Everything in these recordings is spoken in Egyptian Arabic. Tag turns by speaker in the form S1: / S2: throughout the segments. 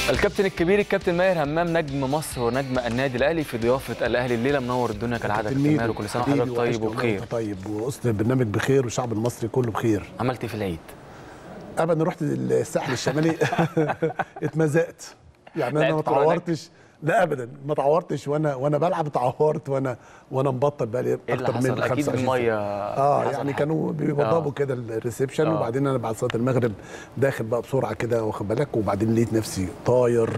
S1: الكابتن الكبير الكابتن ماهر همام نجم مصر ونجم النادي الاهلي في ضيافه الاهلي الليله منور الدنيا كالعاده كابتن ماهر وكل سنه وحضرتك طيب وبخير
S2: طيب وقصد البرنامج بخير والشعب المصري كله بخير
S1: عملت ايه في العيد؟
S2: ابدا رحت الساحل الشمالي اتمزقت يعني انا
S1: لعبت
S2: ما
S1: كورة هناك؟
S2: تعورتش لا ابدا ما تعورتش وانا وانا بلعب اتعورت وانا وانا مبطل بقى لي
S1: ايه اللي
S2: اكتر من
S1: حصل؟ اكيد
S2: 25 سنة.
S1: الميه
S2: اه
S1: حصل
S2: يعني
S1: حاجة.
S2: كانوا بيوضبوا
S1: آه.
S2: كده الريسبشن
S1: آه.
S2: وبعدين انا بعد صلاه المغرب داخل بقى بسرعه كده واخد بالك وبعدين لقيت نفسي طاير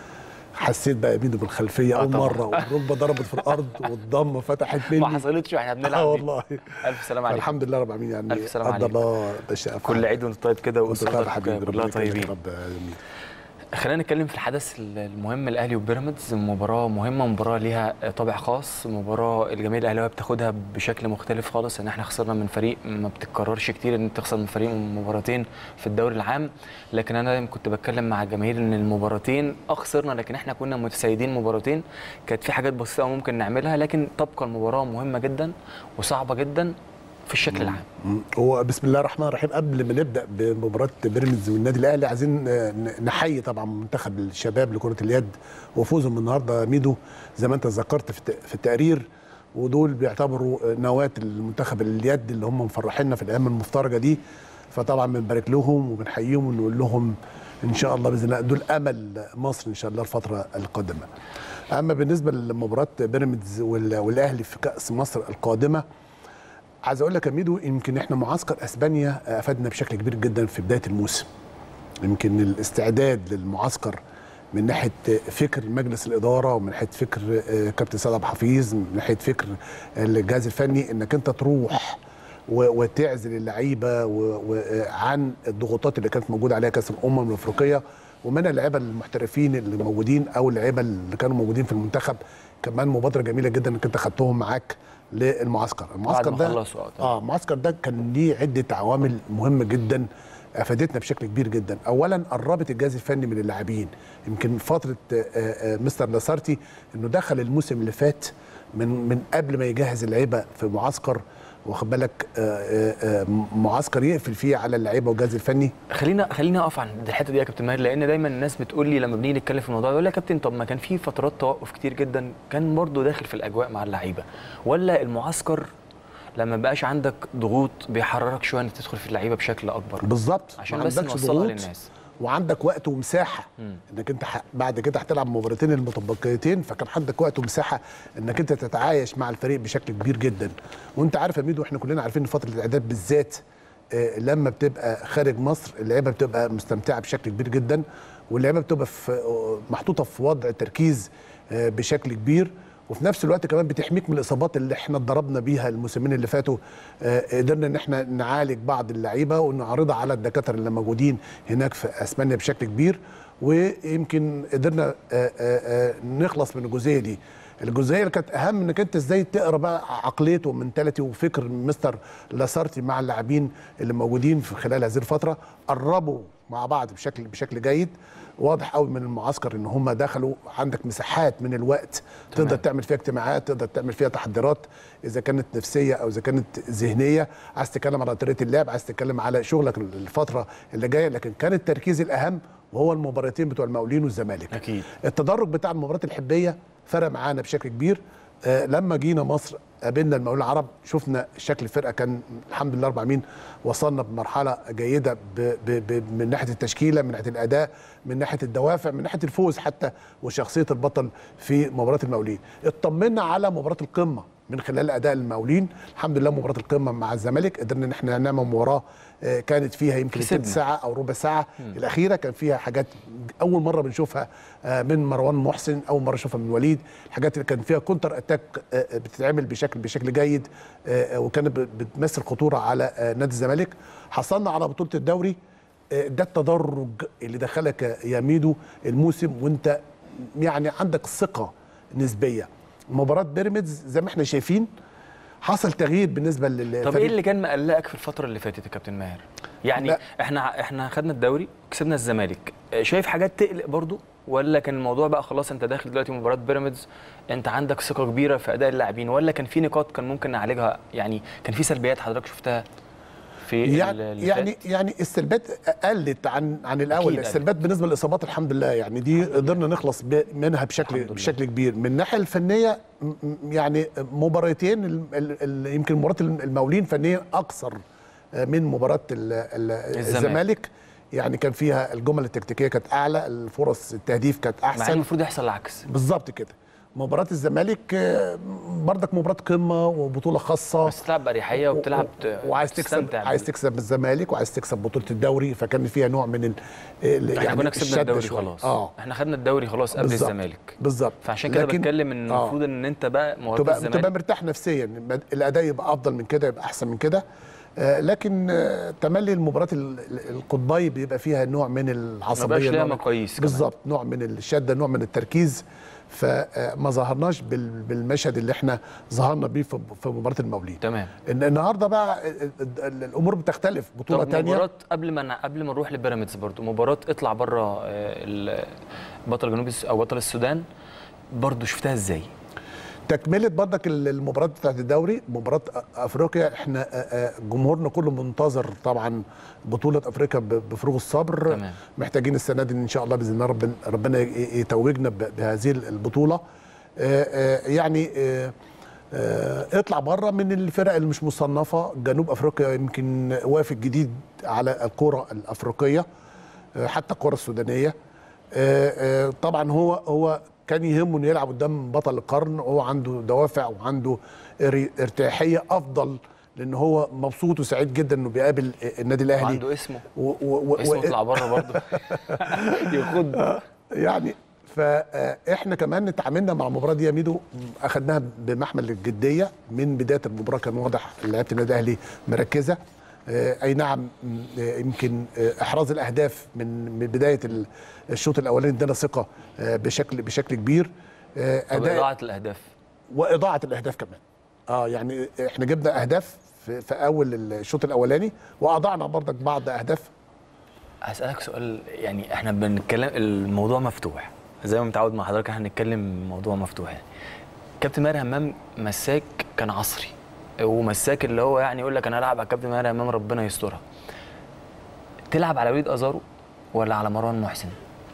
S2: حسيت بقى بايده بالخلفيه
S1: آه
S2: اول
S1: طبعا.
S2: مره والركبه ضربت في الارض والضمه فتحت مني
S1: ما حصلتش واحنا بنلعب
S2: اه
S1: دي.
S2: والله
S1: الف سلامه عليك
S2: الحمد لله رب العالمين يعني
S1: ألف سلامة
S2: قدر
S1: عليك.
S2: الله تشاء
S1: كل عيد وانت طيب كده
S2: وانت طيب يا
S1: واسرتك
S2: حبيبي
S1: كلها
S2: ربنا يكرمك
S1: طيبين
S2: يا رب امين
S1: خلينا نتكلم في الحدث المهم الاهلي وبيراميدز مباراه مهمه مباراه ليها طابع خاص مباراه الجماهير الاهلاويه بتاخدها بشكل مختلف خالص ان احنا خسرنا من فريق ما بتتكررش كتير ان انت تخسر من فريق من مباراتين في الدوري العام لكن انا دايما كنت بتكلم مع الجماهير ان المباراتين اه خسرنا لكن احنا كنا متسيدين مباراتين كانت في حاجات بسيطه ممكن نعملها لكن تبقى المباراه مهمه جدا وصعبه جدا في الشكل العام
S2: مم. هو بسم الله الرحمن الرحيم قبل ما نبدا بمباراه بيراميدز والنادي الاهلي عايزين آه، ن- نحيي طبعا منتخب الشباب لكره اليد وفوزهم النهارده ميدو زي ما انت ذكرت في الت- في التقرير ودول بيعتبروا آه، نواه المنتخب اليد اللي هم مفرحيننا في الايام المفترجه دي فطبعا بنبارك لهم وبنحييهم ونقول لهم ان شاء الله باذن الله دول امل مصر ان شاء الله الفتره القادمه. اما بالنسبه لمباراه بيراميدز وال- والاهلي في كاس مصر القادمه عايز اقول لك يا ميدو يمكن احنا معسكر اسبانيا افادنا بشكل كبير جدا في بدايه الموسم يمكن الاستعداد للمعسكر من ناحيه فكر مجلس الاداره ومن ناحيه فكر آه، كابتن سيد عبد الحفيظ من ناحيه فكر الجهاز الفني انك انت تروح و- وتعزل اللعيبه و- و- آه، عن الضغوطات اللي كانت موجوده عليها كاس الامم الافريقيه ومن اللعيبه المحترفين اللي موجودين او اللعيبه اللي كانوا موجودين في المنتخب كمان مبادره جميله جدا انك انت خدتهم معاك للمعسكر المعسكر
S1: ما
S2: ده
S1: خلصوا، آه، طبعا.
S2: اه المعسكر ده كان ليه عده عوامل مهمه جدا افادتنا بشكل كبير جدا اولا قربت الجهاز الفني من اللاعبين يمكن فتره آه، آه، مستر لاسارتي انه دخل الموسم اللي فات من من قبل ما يجهز اللعيبه في معسكر واخد بالك آه، آه، آه، معسكر يقفل فيه على اللعيبه والجهاز الفني
S1: خلينا خلينا اقف عند الحته دي يا كابتن ماهر لان دايما الناس بتقول لي لما بنيجي نتكلم في الموضوع يقول لي يا كابتن طب ما كان في فترات توقف كتير جدا كان برضه داخل في الاجواء مع اللعيبه ولا المعسكر لما بقاش عندك ضغوط بيحررك شويه انك تدخل في اللعيبه بشكل اكبر
S2: بالظبط
S1: عشان
S2: ما
S1: بس
S2: عندكش
S1: نوصلها
S2: ضغوط
S1: للناس.
S2: وعندك وقت ومساحه
S1: مم.
S2: انك انت ح- بعد كده هتلعب مباراتين المتبقيتين فكان عندك وقت ومساحه انك انت تتعايش مع الفريق بشكل كبير جدا وانت عارف يا ميدو احنا كلنا عارفين ان فتره الاعداد بالذات آه، لما بتبقى خارج مصر اللعيبه بتبقى مستمتعه بشكل كبير جدا واللعيبه بتبقى في آه، محطوطه في وضع تركيز آه، بشكل كبير وفي نفس الوقت كمان بتحميك من الاصابات اللي احنا اتضربنا بيها الموسمين اللي فاتوا آه، قدرنا ان احنا نعالج بعض اللعيبه ونعرضها على الدكاتره اللي موجودين هناك في اسبانيا بشكل كبير ويمكن قدرنا آه، آه، آه، نخلص من الجزئيه دي الجزئيه اللي كانت اهم انك انت ازاي تقرا بقى عقليته ومنتاليتي وفكر مستر لاسارتي مع اللاعبين اللي موجودين في خلال هذه الفتره قربوا مع بعض بشكل بشكل جيد واضح قوي من المعسكر ان هم دخلوا عندك مساحات من الوقت تقدر تعمل فيها اجتماعات تقدر تعمل فيها تحضيرات اذا كانت نفسيه او اذا كانت ذهنيه عايز تتكلم على طريقه اللعب عايز تتكلم على شغلك الفتره اللي جايه لكن كان التركيز الاهم وهو المباراتين بتوع المقاولين والزمالك
S1: أكيد.
S2: التدرج بتاع المباريات الحبيه فرق معانا بشكل كبير آه لما جينا مصر قابلنا المقاولين العرب شفنا شكل الفرقه كان الحمد لله رب العالمين وصلنا بمرحله جيده ب ب ب من ناحيه التشكيله من ناحيه الاداء من ناحيه الدوافع من ناحيه الفوز حتى وشخصيه البطل في مباراه المقاولين اطمنا على مباراه القمه من خلال اداء المقاولين الحمد لله مباراه القمه مع الزمالك قدرنا ان احنا نعمل مباراه آه، كانت فيها يمكن
S1: كسبنا.
S2: تلت ساعه او ربع ساعه الاخيره كان فيها حاجات اول مره بنشوفها آه، من مروان محسن اول مره اشوفها من وليد الحاجات اللي كان فيها كونتر اتاك آه، بتتعمل بشكل بشكل جيد آه، وكانت ب- بتمثل خطوره على آه، نادي الزمالك حصلنا على بطوله الدوري آه، ده التدرج اللي دخلك يا ميدو الموسم وانت يعني عندك ثقه نسبيه مباراه بيراميدز زي ما احنا شايفين حصل تغيير بالنسبه لل
S1: طب ايه اللي كان مقلقك في الفتره اللي فاتت يا كابتن ماهر يعني
S2: لا.
S1: احنا احنا خدنا الدوري كسبنا الزمالك شايف حاجات تقلق برضو ولا كان الموضوع بقى خلاص انت داخل دلوقتي مباراه بيراميدز انت عندك ثقه كبيره في اداء اللاعبين ولا كان في نقاط كان ممكن نعالجها يعني كان في سلبيات حضرتك شفتها في ال-
S2: يعني
S1: اللي
S2: يعني
S1: فات؟
S2: يعني السلبات قلت عن عن الاول
S1: أكيد
S2: السلبات بالنسبه للاصابات الحمد لله يعني دي قدرنا نخلص ب- منها بشكل
S1: الحمد لله.
S2: بشكل كبير من الناحيه الفنيه م- م- يعني مباراتين ال- ال- ال- يمكن مباراه المقاولين فنيا اكثر من مباراه ال- ال-
S1: الزمالك.
S2: الزمالك يعني كان فيها الجمل التكتيكيه كانت اعلى الفرص التهديف كانت
S1: مع إن
S2: احسن
S1: المفروض يحصل العكس
S2: بالظبط كده مباراه الزمالك آه، بردك مباراه قمه وبطوله خاصه
S1: بس تلعب باريحيه وبتلعب ت-
S2: وعايز تكسب
S1: تستمتع
S2: عايز
S1: بال-
S2: تكسب الزمالك وعايز تكسب بطوله الدوري فكان فيها نوع من ال ال-
S1: احنا كنا كسبنا
S2: الشد
S1: الدوري
S2: شوية.
S1: خلاص
S2: اه
S1: احنا خدنا الدوري خلاص قبل
S2: بالظبط.
S1: الزمالك
S2: بالظبط
S1: فعشان كده
S2: لكن-
S1: بتكلم ان
S2: آه.
S1: المفروض ان انت بقى مباراه
S2: تبقى تبقى
S1: الزمالك
S2: مرتاح نفسيا الاداء يبقى افضل من كده يبقى احسن من كده آه، لكن آه، تملي المباراه ال- ال- القطبي بيبقى فيها نوع من العصبيه
S1: ما بقاش ليها
S2: نوع من-
S1: مقاييس كمان.
S2: بالظبط نوع من الشده نوع من التركيز فما ظهرناش بال- بالمشهد اللي احنا ظهرنا بيه في في مباراه المقاولين
S1: تمام
S2: إن النهارده بقى ال- ال- الامور بتختلف بطوله
S1: طب
S2: تانية
S1: مباراة قبل ما ن- قبل ما نروح لبيراميدز برضو مباراة اطلع بره بطل جنوب الس- او بطل السودان برضو شفتها ازاي؟
S2: تكمله برضك ال- المباراه بتاعت الدوري مباراه أ- افريقيا احنا أ- أ- جمهورنا كله منتظر طبعا بطوله افريقيا ب- بفروغ الصبر
S1: تمام.
S2: محتاجين السنه دي ان شاء الله باذن الله ربنا ربنا ي- يتوجنا ب- بهذه البطوله آه، آه، يعني آه، آه، اطلع بره من الفرق اللي مش مصنفه جنوب افريقيا يمكن وافد جديد على الكره الافريقيه آه، حتى الكره السودانيه آه، آه، طبعا هو هو كان يهمه انه يلعب قدام بطل القرن وهو عنده دوافع وعنده ار- ارتياحيه افضل لان هو مبسوط وسعيد جدا انه بيقابل النادي الاهلي
S1: وعنده اسمه
S2: و و و
S1: اسمه اطلع بره برضو يخد
S2: يعني فاحنا كمان اتعاملنا مع المباراه دي يا ميدو اخذناها بمحمل الجديه من بدايه المباراه كان واضح لعيبه النادي الاهلي مركزه آه، اي نعم آه، يمكن آه، احراز الاهداف من من بدايه ال- الشوط الاولاني ادانا ثقه آه، بشكل بشكل كبير آه،
S1: طب
S2: اداء
S1: اضاعه الاهداف
S2: واضاعه الاهداف كمان اه يعني احنا جبنا اهداف في, في اول الشوط الاولاني واضعنا برضك بعض اهداف
S1: هسألك سؤال يعني احنا بنتكلم الموضوع مفتوح زي ما متعود مع حضرتك احنا هنتكلم موضوع مفتوح يعني كابتن ماهر همام مساك كان عصري ومساك اللي هو يعني يقول لك انا العب على كابتن ماهر همام ربنا يسترها تلعب على وليد ازارو ولا على مروان محسن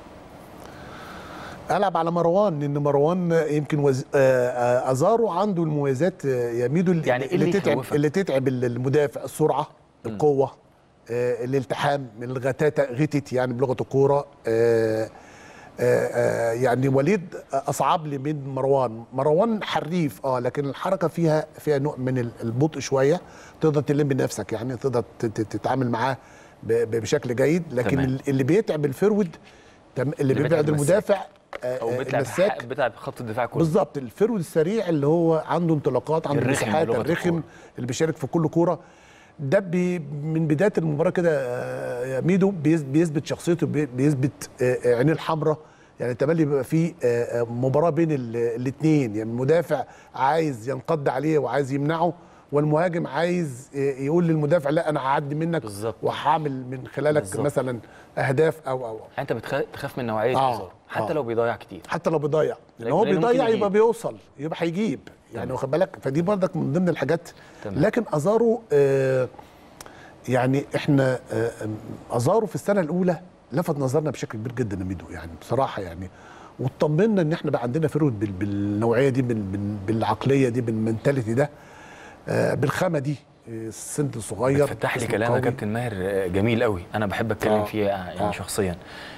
S2: العب على مروان لان مروان يمكن وز... آه، آه، ازارو عنده المميزات آه، يا ميدو اللي,
S1: يعني إيه
S2: اللي
S1: اللي
S2: تتعب
S1: يخوفك؟
S2: اللي تتعب المدافع السرعه القوه آه، الالتحام الغتاتة غتت يعني بلغه الكوره آه، آه، آه، يعني وليد اصعب لي من مروان مروان حريف اه لكن الحركه فيها فيها نوع من ال- البطء شويه تقدر تلم نفسك يعني تقدر ت- ت- تتعامل معاه ب- ب- بشكل جيد لكن
S1: تمام.
S2: ال- اللي بيتعب الفرود تم- اللي
S1: بيتعب
S2: بيبعد
S1: المساك.
S2: المدافع آه،
S1: او
S2: آه،
S1: بتلعب
S2: المساك
S1: حق- بتلعب خط الدفاع كله
S2: بالظبط الفرود السريع اللي هو عنده انطلاقات عنده
S1: الرخم
S2: مساحات
S1: بلغة
S2: الرخم
S1: الكورة.
S2: اللي بيشارك في كل كوره ده بي من بدايه المباراه كده آه، يا ميدو بيث- بيثبت شخصيته بي- بيثبت آه، آه، عينيه الحمراء يعني تملي بيبقى في آه، آه، مباراه بين الاثنين يعني المدافع عايز ينقض عليه وعايز يمنعه والمهاجم عايز آه، يقول للمدافع لا انا هعدي منك
S1: بالظبط.
S2: وهعمل من خلالك
S1: بالظبط.
S2: مثلا اهداف او او
S1: انت بتخ- بتخاف من نوعيه
S2: آه،
S1: ازارو حتى
S2: آه.
S1: لو بيضيع كتير
S2: حتى لو بيضيع لان هو
S1: لأنه ممكن
S2: بيضيع
S1: يجيب.
S2: يبقى بيوصل يبقى هيجيب يعني
S1: تمام.
S2: واخد بالك فدي برضك من ضمن الحاجات
S1: تمام.
S2: لكن ازارو آه يعني احنا آه ازارو في السنه الاولى لفت نظرنا بشكل كبير جدا يا ميدو يعني بصراحه يعني واطمنا ان احنا بقى عندنا فرود بال- بالنوعيه دي بال- بال- بالعقليه دي بالمنتاليتي ده آه بالخامه دي آه، السن الصغير
S1: فتح لي
S2: اسمه
S1: كلام يا
S2: قوي.
S1: كابتن ماهر آه، جميل قوي انا بحب اتكلم
S2: آه.
S1: فيه يعني
S2: آه.
S1: شخصيا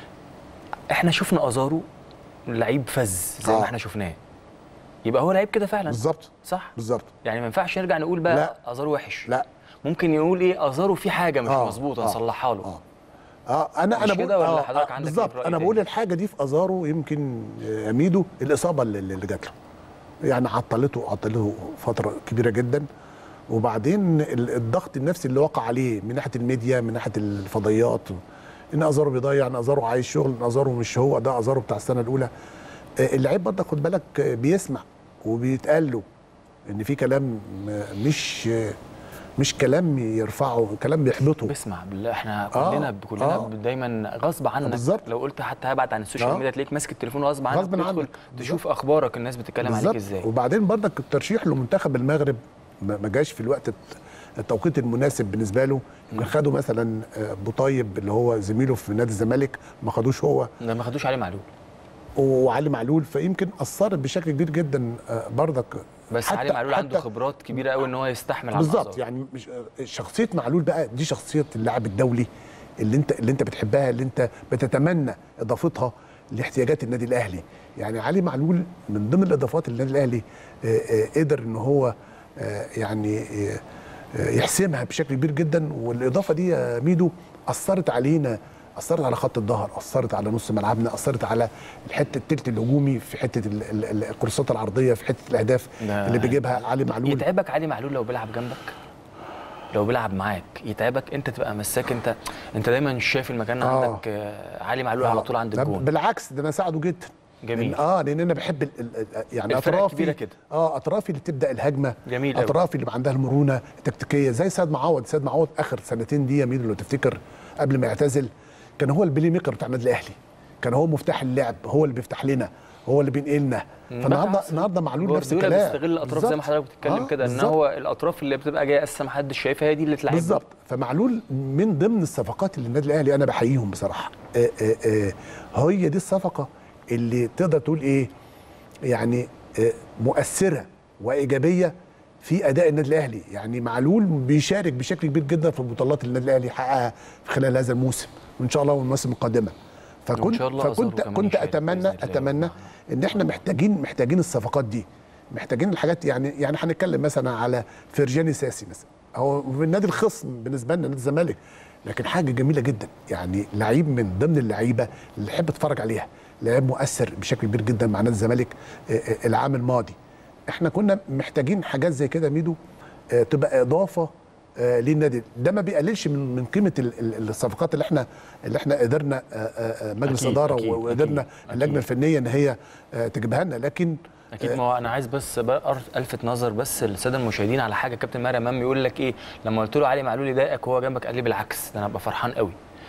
S1: احنا شفنا ازارو لعيب فز زي
S2: آه.
S1: ما احنا شفناه يبقى هو لعيب كده فعلا
S2: بالظبط
S1: صح
S2: بالظبط
S1: يعني ما ينفعش نرجع نقول بقى
S2: لا.
S1: ازارو وحش
S2: لا
S1: ممكن يقول ايه ازارو في حاجه مش
S2: آه.
S1: مظبوطه
S2: آه.
S1: نصلحها له
S2: اه اه انا
S1: مش
S2: انا بقول
S1: كده ولا
S2: آه
S1: حضرتك
S2: آه
S1: عندك
S2: بالظبط
S1: رأي
S2: انا
S1: تاني؟
S2: بقول الحاجه دي في ازارو يمكن آه، اميدو الاصابه اللي, اللي جات له يعني عطلته عطلته فتره كبيره جدا وبعدين ال- الضغط النفسي اللي وقع عليه من ناحيه الميديا من ناحيه الفضائيات ان ازارو بيضيع ان ازارو عايز شغل ان ازارو مش هو ده ازارو بتاع السنه الاولى آه، اللعيب برضه خد بالك آه، بيسمع وبيتقال له ان في كلام آه، مش آه، مش كلام يرفعه كلام بيحبطه
S1: بسمع بالله احنا
S2: آه.
S1: كلنا كلنا
S2: آه.
S1: دايما غصب عنك
S2: بالظبط.
S1: لو قلت حتى هبعت عن السوشيال
S2: آه.
S1: ميديا تلاقيك ماسك التليفون غصب عنك
S2: غصب
S1: تدخل
S2: عنك.
S1: تشوف اخبارك الناس بتتكلم عليك
S2: بالظبط.
S1: ازاي
S2: وبعدين برضك الترشيح لمنتخب المغرب ما ما جاش في الوقت الت- التوقيت المناسب بالنسبه له يمكن خدوا مثلا آه، بوطيب اللي هو زميله في نادي الزمالك ما خدوش هو
S1: ده ما خدوش عليه معلول
S2: وعلي معلول فيمكن اثرت بشكل كبير جدا آه، برضك
S1: بس
S2: حتى-
S1: علي معلول عنده
S2: حتى-
S1: خبرات كبيره قوي ان هو يستحمل على
S2: بالظبط
S1: الأعصاب.
S2: يعني مش شخصيه معلول بقى دي شخصيه اللاعب الدولي اللي انت اللي انت بتحبها اللي انت بتتمنى اضافتها لاحتياجات النادي الاهلي يعني علي معلول من ضمن الاضافات اللي النادي الاهلي آه، آه، قدر ان هو آه، يعني آه، آه، يحسمها بشكل كبير جدا والاضافه دي يا ميدو اثرت علينا اثرت على خط الظهر اثرت على نص ملعبنا اثرت على الحته التلت الهجومي في حته ال- ال- ال- الكورسات العرضيه في حته الاهداف
S1: ده
S2: اللي بيجيبها علي معلول
S1: يتعبك علي معلول لو بيلعب جنبك لو بيلعب معاك يتعبك انت تبقى مساك انت انت دايما شايف المكان
S2: آه.
S1: عندك آه، علي معلول على طول عند
S2: ده
S1: الجون
S2: بالعكس ده انا ساعده جدا
S1: جميل.
S2: لأن اه لان انا بحب ال ال يعني
S1: الفرق
S2: اطرافي
S1: الكبيرة كده.
S2: اه اطرافي اللي تبدا الهجمه
S1: جميل أوي.
S2: اطرافي اللي عندها المرونه التكتيكيه زي سيد معوض سيد معوض اخر سنتين دي يا ميدو لو تفتكر قبل ما يعتزل كان هو البلاي ميكر بتاع النادي الاهلي كان هو مفتاح اللعب هو اللي بيفتح لنا هو اللي بينقلنا فالنهارده
S1: بالعكس.
S2: النهارده معلول نفس
S1: جوارديولا
S2: الكلام
S1: بيستغل الاطراف زي ما
S2: بالظبط.
S1: حضرتك بتتكلم
S2: آه،
S1: كده ان
S2: بالظبط.
S1: هو الاطراف اللي بتبقى جايه اساسا ما حدش شايفها هي دي اللي تلعب
S2: بالظبط فمعلول من ضمن الصفقات اللي النادي الاهلي انا بحييهم بصراحه آه آه آه هي دي الصفقه اللي تقدر تقول ايه يعني آه مؤثره وايجابيه في اداء النادي الاهلي يعني معلول بيشارك بشكل كبير جدا في البطولات اللي النادي الاهلي حققها في خلال هذا الموسم وان شاء الله والمواسم القادمه فكنت
S1: شاء الله
S2: فكنت
S1: أظهره كمان
S2: كنت
S1: يشارك
S2: اتمنى
S1: بإذن الله.
S2: اتمنى ان احنا محتاجين محتاجين الصفقات دي محتاجين الحاجات يعني يعني هنتكلم مثلا على فرجاني ساسي مثلا هو في النادي الخصم بالنسبه لنا نادي الزمالك لكن حاجه جميله جدا يعني لعيب من ضمن اللعيبه اللي احب اتفرج عليها لعيب مؤثر بشكل كبير جدا مع نادي الزمالك آه، آه، العام الماضي احنا كنا محتاجين حاجات زي كده يا ميدو آه، تبقى اضافه آه، للنادي ده ما بيقللش من من قيمه ال- ال- الصفقات اللي احنا اللي احنا قدرنا آه، آه، آه، مجلس
S1: أكيد،
S2: اداره
S1: أكيد،
S2: وقدرنا
S1: أكيد،
S2: اللجنه الفنيه ان هي آه، تجيبها لنا لكن
S1: اكيد ما هو انا عايز بس بقى أر- الفت نظر بس للساده المشاهدين على حاجه كابتن ماهر امام يقول لك ايه لما قلت له علي معلول يضايقك وهو جنبك قال لي بالعكس ده انا ابقى فرحان قوي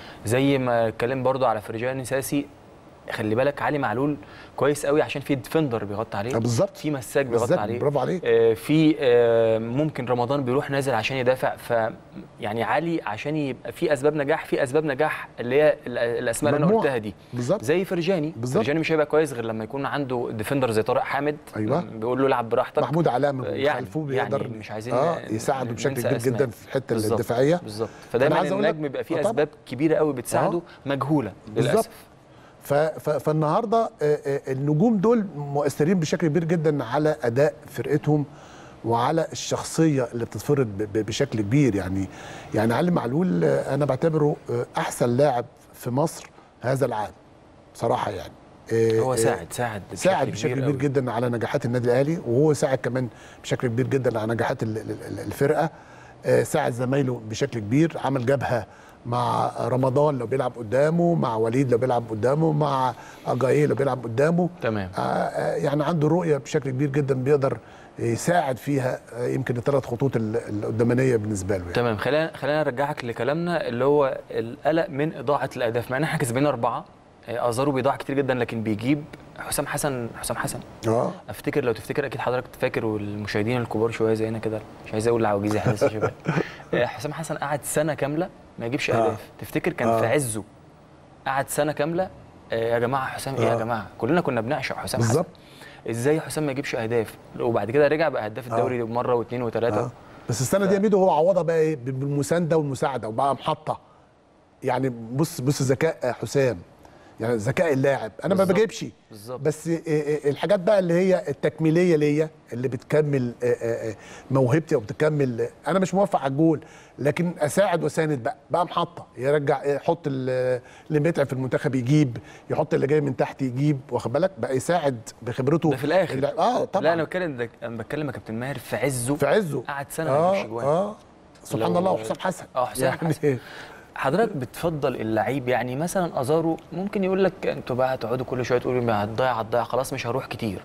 S1: زي ما اتكلم برضو على فرجاني ساسي خلي بالك علي معلول كويس قوي عشان في ديفندر بيغطي عليه
S2: آه، بالظبط.
S1: في مساك بيغطي
S2: بالظبط،
S1: عليه
S2: برافو عليك.
S1: آه، في آه، ممكن رمضان بيروح نازل عشان يدافع ف يعني علي عشان يبقى في اسباب نجاح في اسباب نجاح اللي هي ال- الاسماء اللي انا
S2: مجموعة.
S1: قلتها دي
S2: بالظبط.
S1: زي فرجاني
S2: بالظبط.
S1: فرجاني مش هيبقى كويس غير لما يكون عنده ديفندر زي طارق حامد
S2: أيوة.
S1: بيقول له العب براحتك
S2: محمود علاء من
S1: يعني
S2: خلفه بيقدر
S1: يعني مش عايزين
S2: اه
S1: ن-
S2: يساعده بشكل
S1: ننسى
S2: كبير
S1: أسماء.
S2: جدا في الحته
S1: بالظبط.
S2: الدفاعيه
S1: بالظبط
S2: أنا
S1: فدايما
S2: عايز أقول لك-
S1: النجم بيبقى فيه
S2: آه طبعاً.
S1: اسباب كبيره قوي بتساعده مجهوله
S2: بالظبط
S1: للاسف
S2: ف... ف... فالنهارده آه، آه، النجوم دول مؤثرين بشكل كبير جدا على اداء فرقتهم وعلى الشخصيه اللي بتتفرض ب... ب- بشكل كبير يعني يعني علي معلول آه، انا بعتبره آه، احسن لاعب في مصر هذا العام بصراحه يعني آه،
S1: هو
S2: آه،
S1: ساعد ساعد
S2: ساعد بشكل كبير
S1: قوي.
S2: جدا على نجاحات النادي الاهلي وهو ساعد كمان بشكل كبير جدا على نجاحات ال- ال- ال- الفرقه آه، ساعد زمايله بشكل كبير عمل جبهه مع رمضان لو بيلعب قدامه مع وليد لو بيلعب قدامه مع اجاييه لو بيلعب قدامه
S1: تمام
S2: آه، آه، يعني عنده رؤيه بشكل كبير جدا بيقدر يساعد فيها آه، يمكن الثلاث خطوط ال- القدامانيه بالنسبه له يعني.
S1: تمام خلينا خلينا نرجعك لكلامنا اللي هو القلق من اضاعه الاهداف مع ان احنا كسبانين اربعه آه، ازارو بيضيع كتير جدا لكن بيجيب حسام حسن حسام حسن
S2: اه
S1: افتكر لو تفتكر اكيد حضرتك فاكر والمشاهدين الكبار شويه زينا كده مش عايز اقول عواجيز احنا لسه شباب آه، حسام حسن قعد سنه كامله ما يجيبش
S2: آه.
S1: اهداف تفتكر كان
S2: آه.
S1: في عزه قعد سنه كامله آه، يا جماعه حسام ايه يا
S2: آه.
S1: جماعه كلنا كنا بنعشق حسام حسن
S2: بالظبط
S1: ازاي حسام ما يجيبش اهداف وبعد كده رجع بقى هداف الدوري مره واثنين وثلاثه
S2: آه. بس السنه دي يا ميدو هو عوضها بقى ايه بالمسانده والمساعده وبقى محطه يعني بص بص ذكاء حسام يعني ذكاء اللاعب انا ما
S1: بالظبط.
S2: بجيبش
S1: بالظبط.
S2: بس إيه إيه الحاجات بقى اللي هي التكميليه ليا اللي بتكمل إيه إيه إيه موهبتي او بتكمل انا مش موفق على الجول لكن اساعد واساند بقى بقى محطه يرجع يحط ال- اللي بيتعب في المنتخب يجيب يحط اللي جاي من تحت يجيب واخد بالك بقى يساعد بخبرته
S1: ده في الاخر
S2: اللي- اه طبعا
S1: لا انا بتكلم ده انا بتكلم يا كابتن ماهر في عزه
S2: في عزه
S1: قعد سنه ما
S2: اه
S1: يجيبش جوان
S2: اه سبحان
S1: لو-
S2: الله وحسام حسن
S1: اه حسام
S2: يعني
S1: حسن. حضرتك بتفضل اللعيب يعني مثلا ازارو ممكن يقول لك انتوا بقى هتقعدوا كل شويه تقولوا ما هتضيع هتضيع خلاص مش هروح كتير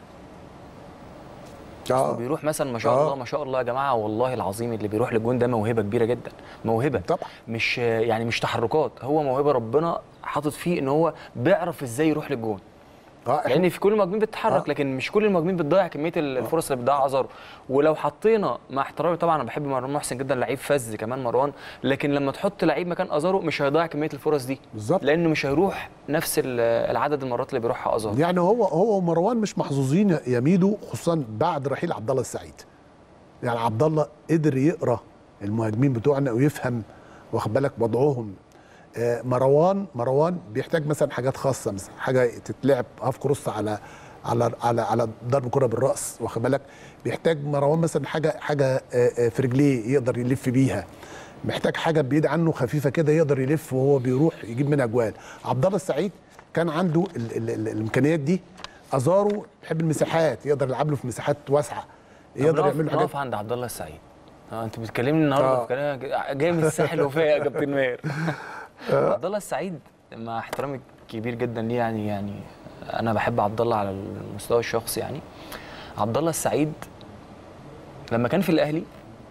S2: اه
S1: بيروح مثلا ما شاء
S2: آه.
S1: الله ما شاء الله يا جماعه والله العظيم اللي بيروح للجون ده موهبه كبيره جدا موهبه
S2: طبعا.
S1: مش يعني مش تحركات هو موهبه ربنا حاطط فيه ان هو بيعرف ازاي يروح للجون
S2: اه إحنا-
S1: لان في كل المهاجمين بتتحرك
S2: آه.
S1: لكن مش كل المهاجمين بتضيع كميه ال- الفرص اللي بتضيعها ازارو ولو حطينا مع احترامي طبعا انا بحب مروان محسن جدا لعيب فذ كمان مروان لكن لما تحط لعيب مكان ازارو مش هيضيع كميه الفرص دي
S2: بالظبط.
S1: لانه مش هيروح نفس ال- العدد المرات اللي بيروحها ازارو
S2: يعني هو هو ومروان مش محظوظين يا- يا ميدو خصوصا بعد رحيل عبد الله السعيد يعني عبد الله قدر يقرا المهاجمين بتوعنا ويفهم واخد بالك وضعهم آه، مروان مروان بيحتاج مثلا حاجات خاصه مثلا حاجه تتلعب هاف كروس على على على على ضرب كره بالراس واخد بالك بيحتاج مروان مثلا حاجه حاجه آه، آه، في رجليه يقدر يلف بيها محتاج حاجه بايد عنه خفيفه كده يقدر يلف وهو بيروح يجيب منها اجوال عبد الله السعيد كان عنده ال ال ال الامكانيات دي ازارو بيحب المساحات يقدر يلعب له في مساحات واسعه يقدر يعمل له حاجات
S1: نقف عند عبد الله السعيد اه انت بتكلمني النهارده
S2: آه.
S1: في كلام جاي من الساحل وفاء يا كابتن ماهر عبد الله السعيد مع احترامي كبير جدا ليه يعني يعني انا بحب عبد الله على المستوى الشخصي يعني عبد الله السعيد لما كان في الاهلي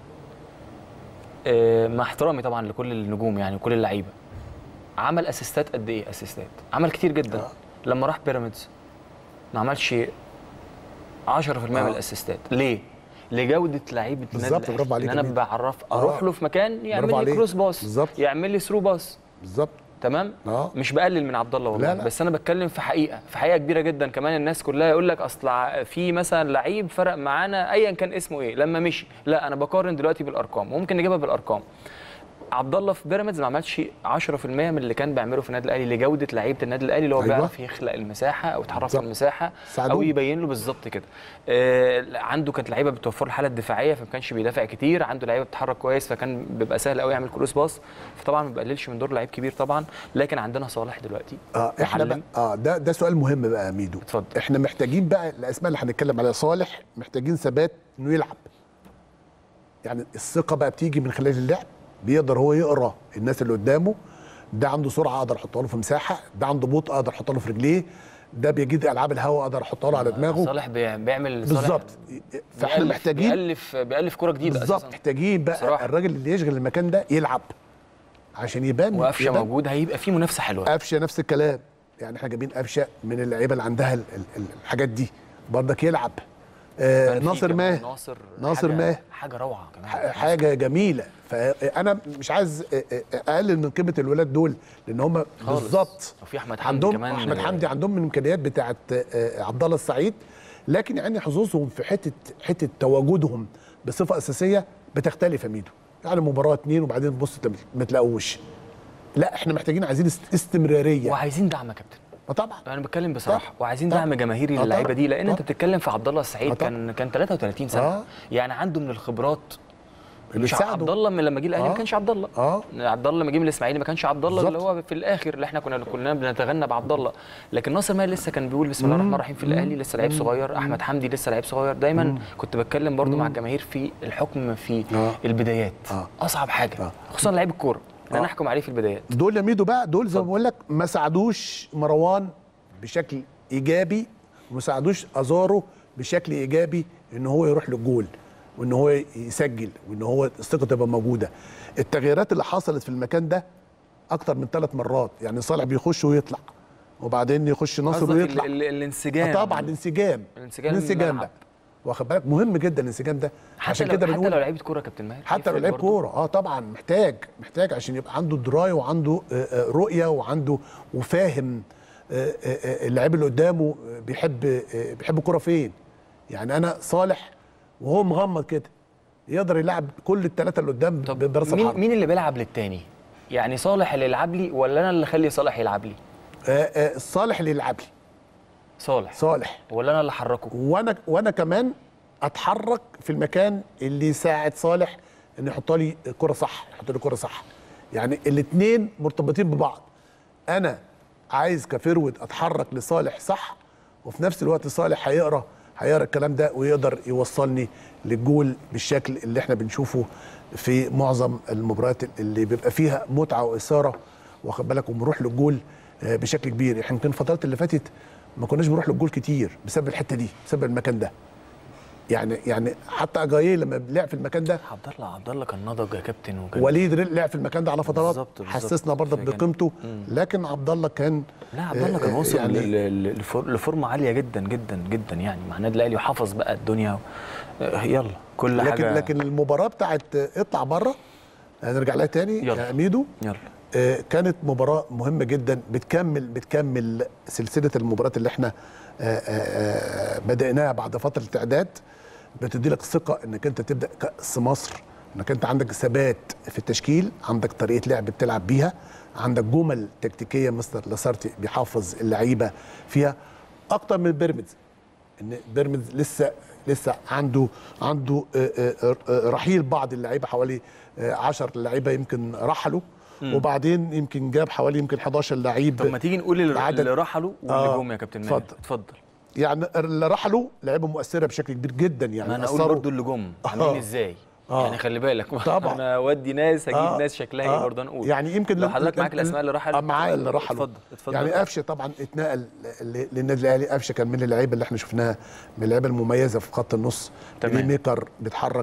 S1: آه، مع احترامي طبعا لكل النجوم يعني وكل اللعيبه عمل اسيستات قد ايه اسيستات عمل كتير جدا
S2: آه.
S1: لما راح بيراميدز ما عملش 10% من
S2: آه.
S1: الاسيستات ليه لجوده لعيبه النادي
S2: بالظبط،
S1: الأهلي.
S2: برافو عليك
S1: ان
S2: يا
S1: انا
S2: ميدو.
S1: بعرف اروح
S2: آه.
S1: له في مكان يعمل لي
S2: عليك.
S1: كروس باص
S2: بالظبط.
S1: يعمل لي ثرو باص
S2: بالظبط
S1: تمام
S2: اه
S1: مش بقلل من عبد الله والله
S2: لا، لا.
S1: بس انا بتكلم في حقيقه في حقيقه كبيره جدا كمان الناس كلها يقول لك اصل ع- في مثلا لعيب فرق معانا ايا كان اسمه ايه لما مشي لا انا بقارن دلوقتي بالارقام ممكن نجيبها بالارقام عبد الله في بيراميدز ما عملش 10% من اللي كان بيعمله في النادي الاهلي لجوده لعيبه النادي الاهلي اللي هو
S2: أيوة.
S1: بيعرف يخلق المساحه او يتحرك في
S2: بالظبط.
S1: المساحه او
S2: ساعدوه.
S1: يبين له بالظبط كده آه عنده كانت لعيبه بتوفر له الحاله الدفاعيه فما كانش بيدافع كتير عنده لعيبه بتتحرك كويس فكان بيبقى سهل قوي يعمل كروس باص فطبعا ما بقللش من دور لعيب كبير طبعا لكن عندنا صالح دلوقتي
S2: اه احنا بقى
S1: معلم.
S2: اه ده ده سؤال مهم بقى يا ميدو
S1: اتفضل.
S2: احنا محتاجين بقى الاسماء اللي هنتكلم عليها صالح محتاجين ثبات انه يلعب يعني الثقه بقى بتيجي من خلال اللعب بيقدر هو يقرا الناس اللي قدامه ده عنده سرعه اقدر احطها له في مساحه ده عنده بطء اقدر احطها له في رجليه ده بيجيد العاب الهواء اقدر احطها له على دماغه
S1: صالح بي- بيعمل صالح
S2: بالظبط فاحنا
S1: بيألف-
S2: محتاجين
S1: بيألف بيألف كوره جديده
S2: بالظبط
S1: أساساً.
S2: محتاجين بقى
S1: بصراحة.
S2: الراجل اللي يشغل المكان ده يلعب عشان يبان
S1: وقفشه
S2: يبان
S1: موجود هيبقى في منافسه حلوه
S2: قفشه نفس الكلام يعني احنا جايبين قفشه من اللعيبه اللي عندها ال- ال- الحاجات دي برضك يلعب آه
S1: كان في
S2: ناصر
S1: كمان
S2: ماه
S1: ناصر
S2: ناصر
S1: حاجة-
S2: ماه.
S1: حاجه روعه كمان
S2: ح- حاجه جميله فانا مش عايز آه، آه، اقلل من قيمه الولاد دول لان هم
S1: خالص.
S2: بالظبط
S1: وفي احمد حمدي
S2: عندهم
S1: كمان
S2: احمد حمدي عندهم من الامكانيات بتاعه آه، عبد الله السعيد لكن يعني حظوظهم في حته حته تواجدهم بصفه اساسيه بتختلف يا ميدو يعني مباراه اتنين وبعدين تبص تلاقي ما تلاقوش لا احنا محتاجين عايزين است- استمراريه
S1: وعايزين دعم يا كابتن
S2: آه طبعا
S1: انا بتكلم بصراحه
S2: طبعا.
S1: وعايزين
S2: طبعا.
S1: دعم جماهيري
S2: آه
S1: للعيبه
S2: طبعا.
S1: دي لان انت
S2: طبعا.
S1: بتتكلم في عبد الله
S2: آه
S1: السعيد
S2: طبعا.
S1: كان كان 33 سنه
S2: آه.
S1: يعني عنده من الخبرات
S2: اللي
S1: مش
S2: تساعده.
S1: عبد الله من لما جه الاهلي ما
S2: آه.
S1: كانش عبد الله
S2: اه
S1: عبد الله لما جه من الاسماعيلي ما كانش عبد الله اللي
S2: بالظبط.
S1: هو في الاخر اللي احنا كنا كلنا بنتغنى بعبد الله لكن ناصر ماهر لسه كان بيقول بسم الله الرحمن الرحيم في الاهلي لسه لعيب صغير احمد حمدي لسه لعيب صغير دايما كنت بتكلم برضو مع الجماهير في الحكم في
S2: آه.
S1: البدايات
S2: آه.
S1: اصعب حاجه
S2: آه.
S1: خصوصا لعيب الكوره ان انا
S2: آه.
S1: احكم عليه في البدايات
S2: دول يا ميدو بقى دول زي ما
S1: اتفضل.
S2: بقول لك ما ساعدوش مروان بشكل ايجابي وما ساعدوش ازارو بشكل ايجابي ان هو يروح للجول وان هو يسجل وان هو الثقه تبقى موجوده التغييرات اللي حصلت في المكان ده اكتر من ثلاث مرات يعني صالح بيخش ويطلع وبعدين يخش ناصر
S1: قصدك
S2: ويطلع
S1: ال- ال- الانسجام
S2: آه طبعا الانسجام
S1: الانسجام
S2: الانسجام ده
S1: الملعب.
S2: واخد بالك مهم جدا الانسجام ده
S1: حتى
S2: عشان
S1: لو
S2: كده
S1: حتى
S2: بنقول
S1: لو لعيبه كوره يا كابتن ماهر
S2: حتى لو
S1: يفرق
S2: لعيب
S1: برضو.
S2: كوره اه طبعا محتاج محتاج عشان يبقى عنده درايه وعنده آه، آه، رؤيه وعنده وفاهم آه، آه، آه، اللعيب اللي قدامه آه، بيحب آه، بيحب الكوره فين يعني انا صالح وهو مغمض كده يقدر يلعب كل الثلاثه اللي قدام
S1: طب
S2: براس
S1: مين
S2: الحرب
S1: مين اللي بيلعب للتاني يعني صالح اللي يلعب لي ولا انا اللي اخلي صالح يلعب لي
S2: آه، آه، صالح اللي يلعب لي
S1: صالح
S2: صالح
S1: ولا انا اللي احركه
S2: وانا وانا كمان اتحرك في المكان اللي يساعد صالح ان يحط لي كره صح يحط لي كره صح يعني الاثنين مرتبطين ببعض انا عايز كفرود اتحرك لصالح صح وفي نفس الوقت صالح هيقرا هيقرا الكلام ده ويقدر يوصلني للجول بالشكل اللي احنا بنشوفه في معظم المباريات اللي بيبقى فيها متعه واثاره واخد بالك وبنروح للجول آه، بشكل كبير احنا يمكن الفترات اللي فاتت ما كناش بنروح للجول كتير بسبب الحته دي بسبب المكان ده يعني يعني حتى اجاييه لما لعب في المكان ده
S1: عبد الله عبد الله كان نضج يا كابتن وكان
S2: وليد رزق لعب في المكان ده على فترات
S1: بالظبط، بالظبط.
S2: حسسنا برضه
S1: فكان-
S2: بقيمته
S1: مم.
S2: لكن عبد الله كان
S1: لا عبد الله كان
S2: آه،
S1: واصل
S2: يعني-
S1: يعني لفورمه عاليه جدا جدا جدا يعني مع النادي الاهلي وحافظ بقى الدنيا آه، يلا كل
S2: لكن
S1: حاجه
S2: لكن المباراه بتاعت اطلع بره هنرجع لها تاني
S1: يلا.
S2: يا ميدو
S1: يلا
S2: آه، كانت مباراة مهمة جدا بتكمل بتكمل سلسلة المباريات اللي احنا آه، آه، آه، بدأناها بعد فترة إعداد بتدي لك ثقة انك انت تبدأ كأس مصر انك انت عندك ثبات في التشكيل عندك طريقة لعب بتلعب بيها عندك جمل تكتيكية مستر لاسارتي بيحافظ اللعيبة فيها أكتر من بيراميدز ان بيراميدز لسه لسه عنده عنده آه، آه، آه، رحيل بعض اللعيبه حوالي 10 لعيبه يمكن رحلوا وبعدين يمكن جاب حوالي يمكن 11 لعيب
S1: طب ما تيجي نقول اللي,
S2: العدد-
S1: اللي رحلوا واللي
S2: آه،
S1: جم يا كابتن ماهر
S2: اتفضل.
S1: اتفضل
S2: يعني اللي رحلوا لعيبه مؤثره بشكل كبير جدا يعني
S1: ما انا اقول
S2: أثروا.
S1: برضو اللي جم
S2: آه.
S1: عاملين ازاي
S2: آه.
S1: يعني خلي بالك
S2: طبعا.
S1: انا اودي ناس هجيب
S2: آه،
S1: ناس شكلها
S2: آه.
S1: ايه برضه نقول
S2: يعني يمكن
S1: لو
S2: لم-
S1: حضرتك معاك
S2: لم-
S1: الاسماء اللي رحلوا
S2: آه، معايا اللي رحلوا
S1: اتفضل اتفضل
S2: يعني قفشه طبعا اتنقل ل- للنادي الاهلي قفشه كان من اللعيبه اللي احنا شفناها من اللعيبه المميزه في خط النص
S1: تمام.
S2: بلاي ميكر بيتحرك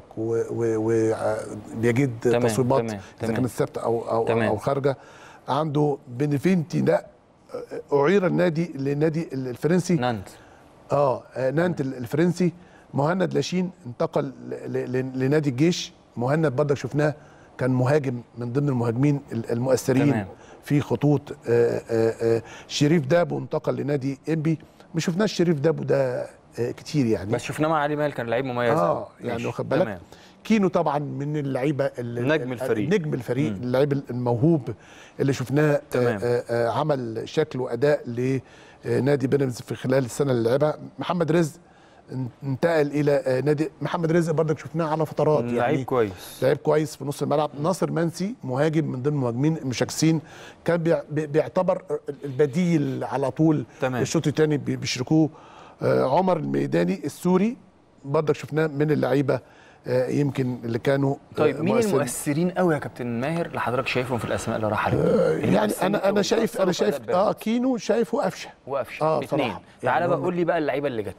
S2: وبيجد
S1: تمام،
S2: تصويبات
S1: تمام،
S2: اذا
S1: تمام.
S2: كانت ثابته او او
S1: تمام.
S2: او خارجه عنده بنفينتي ده آه، اعير النادي للنادي الفرنسي
S1: نانت
S2: اه آه، نانت ال- الفرنسي مهند لاشين انتقل ل- ل- لنادي الجيش مهند برضك شفناه كان مهاجم من ضمن المهاجمين ال- المؤثرين
S1: تمام.
S2: في خطوط آه، آه، آه، شريف دابو انتقل لنادي انبي ما شفناش شريف دابو ده آه، كتير يعني
S1: بس شفناه مع علي ماهر كان لعيب مميز
S2: اه
S1: أوي.
S2: يعني
S1: ماشي،
S2: واخد بالك
S1: تمام.
S2: كينو طبعا من اللعيبه ال-
S1: نجم
S2: ال-
S1: الفريق.
S2: نجم الفريق اللعيب الموهوب اللي شفناه آه،
S1: تمام.
S2: آه، آه، عمل شكل واداء لنادي بيراميدز في خلال السنه اللي لعبها محمد رزق ان- انتقل الى آه، نادي محمد رزق برضك شفناه على فترات
S1: لعيب
S2: يعني
S1: كويس
S2: لعيب كويس في نص الملعب ناصر منسي مهاجم من ضمن المهاجمين المشاكسين كان بيع- بي- بيعتبر البديل على طول
S1: تمام.
S2: الشوط الثاني بي- بيشركوه آه، عمر الميداني السوري برضك شفناه من اللعيبه آه، يمكن اللي كانوا آه،
S1: طيب مين
S2: مؤثرين.
S1: المؤثرين قوي يا كابتن ماهر اللي حضرتك شايفهم في الاسماء اللي رحلت اللي
S2: يعني
S1: مؤثرين
S2: انا انا
S1: قوي
S2: شايف
S1: بيأثروا
S2: انا
S1: في
S2: شايف
S1: أداء
S2: اه
S1: بيراميدز.
S2: كينو شايفه قفشه
S1: وقفشه
S2: آه،
S1: اثنين
S2: بصراحة.
S1: تعالى
S2: يعني
S1: بقى
S2: هم-
S1: قول لي بقى اللعيبه اللي جت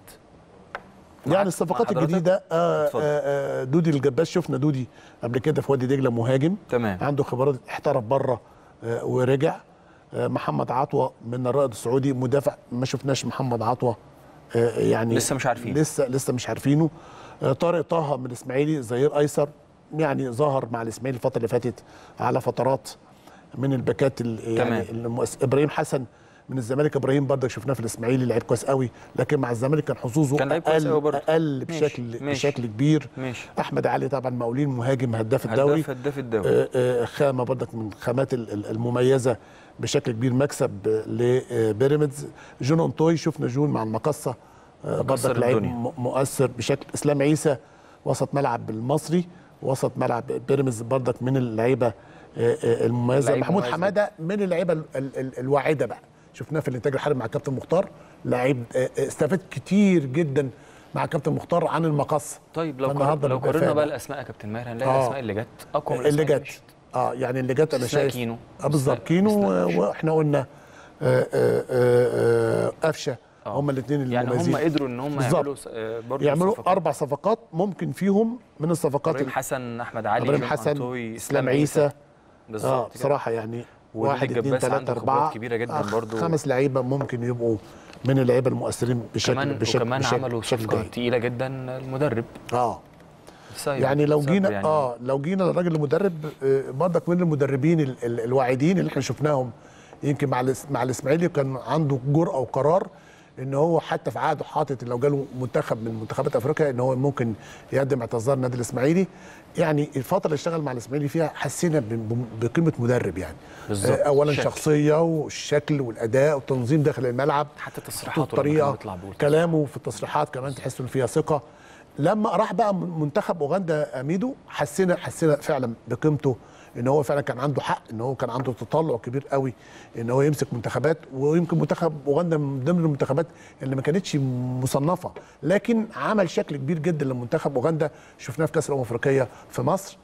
S2: يعني
S1: مع
S2: الصفقات
S1: حضرتك؟
S2: الجديده آه
S1: اتفضل.
S2: آه آه دودي الجباس شفنا دودي قبل كده في وادي دجله مهاجم
S1: تمام
S2: عنده خبرات احترف بره آه ورجع آه محمد عطوه من الرائد السعودي مدافع ما شفناش محمد عطوه آه يعني
S1: لسه مش عارفين.
S2: لسه لسه مش عارفينه آه طارق طه من الاسماعيلي ظهير ايسر يعني ظهر مع الاسماعيلي الفتره اللي فاتت على فترات من الباكات ال- يعني
S1: تمام.
S2: المؤس... ابراهيم حسن من الزمالك ابراهيم برضك شفناه في الاسماعيلي لعيب كويس قوي لكن مع الزمالك كان حظوظه
S1: كان لعيب كويس
S2: اقل
S1: قوي برضه.
S2: اقل
S1: ماشي،
S2: بشكل
S1: ماشي.
S2: بشكل كبير
S1: ماشي
S2: احمد علي طبعا مقاولين مهاجم هداف الدوري
S1: هداف هداف الدوري
S2: آه، آه، خامه برضك من الخامات ال- ال- المميزه بشكل كبير مكسب لبيراميدز جون انطوي شفنا جون مع المقصه آه،
S1: مكسر
S2: برضك لعيب
S1: الدنيا.
S2: م- مؤثر بشكل اسلام عيسى وسط ملعب المصري وسط ملعب بيراميدز برضك من اللعيبه آه، آه، المميزه
S1: لعيب
S2: محمود
S1: مميز
S2: حماده من اللعيبه ال- ال- ال- الواعده بقى شفناه في الانتاج الحربي مع كابتن مختار لعيب آه، آه، استفاد كتير جدا مع كابتن مختار عن المقص
S1: طيب لو
S2: فالنهاردة
S1: قر... لو
S2: بيبقى
S1: قارنا
S2: فاهم.
S1: بقى الاسماء يا كابتن ماهر هنلاقي
S2: آه.
S1: الاسماء اللي جت اقوى من
S2: اللي
S1: الاسماء
S2: جت اه يعني اللي جت انا
S1: استثناء
S2: شايف
S1: كينو.
S2: اه بالظبط
S1: استثناء-
S2: كينو
S1: استثناء
S2: و- واحنا قلنا آه، آه، آه، آه، قفشه
S1: آه.
S2: هم الاثنين
S1: يعني هم
S2: المميزين
S1: قدروا ان هم
S2: بالظبط.
S1: يعملوا س- آه، برضه
S2: يعملوا
S1: صفقات.
S2: اربع صفقات ممكن فيهم من الصفقات
S1: ابراهيم
S2: ال-
S1: حسن احمد علي
S2: ابراهيم
S1: جون
S2: حسن
S1: أنطوي،
S2: اسلام عيسى اه
S1: بالظبط كده.
S2: بصراحه يعني
S1: ودودي
S2: واحد اثنين
S1: الجباس
S2: ثلاثه
S1: عنده خبرات
S2: اربعه
S1: كبيرة جداً
S2: آه،
S1: برضو.
S2: خمس لعيبه ممكن يبقوا من اللعيبه المؤثرين بشكل
S1: كمان
S2: بشكل
S1: وكمان
S2: بشكل
S1: عملوا
S2: بشكل
S1: صفقه
S2: جيد.
S1: تقيله جدا المدرب
S2: اه
S1: سايب.
S2: يعني لو
S1: سايب
S2: جينا
S1: يعني
S2: اه لو جينا للراجل المدرب آه، برضك من المدربين ال- ال- الواعدين اللي احنا شفناهم يمكن مع الاس- مع الاسماعيلي كان عنده جرأه وقرار ان هو حتى في عقده حاطط لو جاله منتخب من منتخبات افريقيا ان هو ممكن يقدم اعتذار النادي الاسماعيلي يعني الفتره اللي اشتغل مع الاسماعيلي فيها حسينا ب- ب- بقيمه مدرب يعني
S1: بالظبط.
S2: آه، اولا
S1: شكل.
S2: شخصيه والشكل والاداء والتنظيم داخل الملعب
S1: حتى تصريحاته لما كان
S2: الطريقه
S1: بيطلع بيقول
S2: كلامه في التصريحات كمان تحس انه فيها ثقه لما راح بقى من- منتخب اوغندا اميدو حسينا حسينا فعلا بقيمته ان هو فعلا كان عنده حق ان هو كان عنده تطلع كبير قوي ان هو يمسك منتخبات ويمكن منتخب اوغندا من ضمن المنتخبات اللي ما كانتش مصنفه لكن عمل شكل كبير جدا لمنتخب اوغندا شفناه في كاس الامم الافريقيه في مصر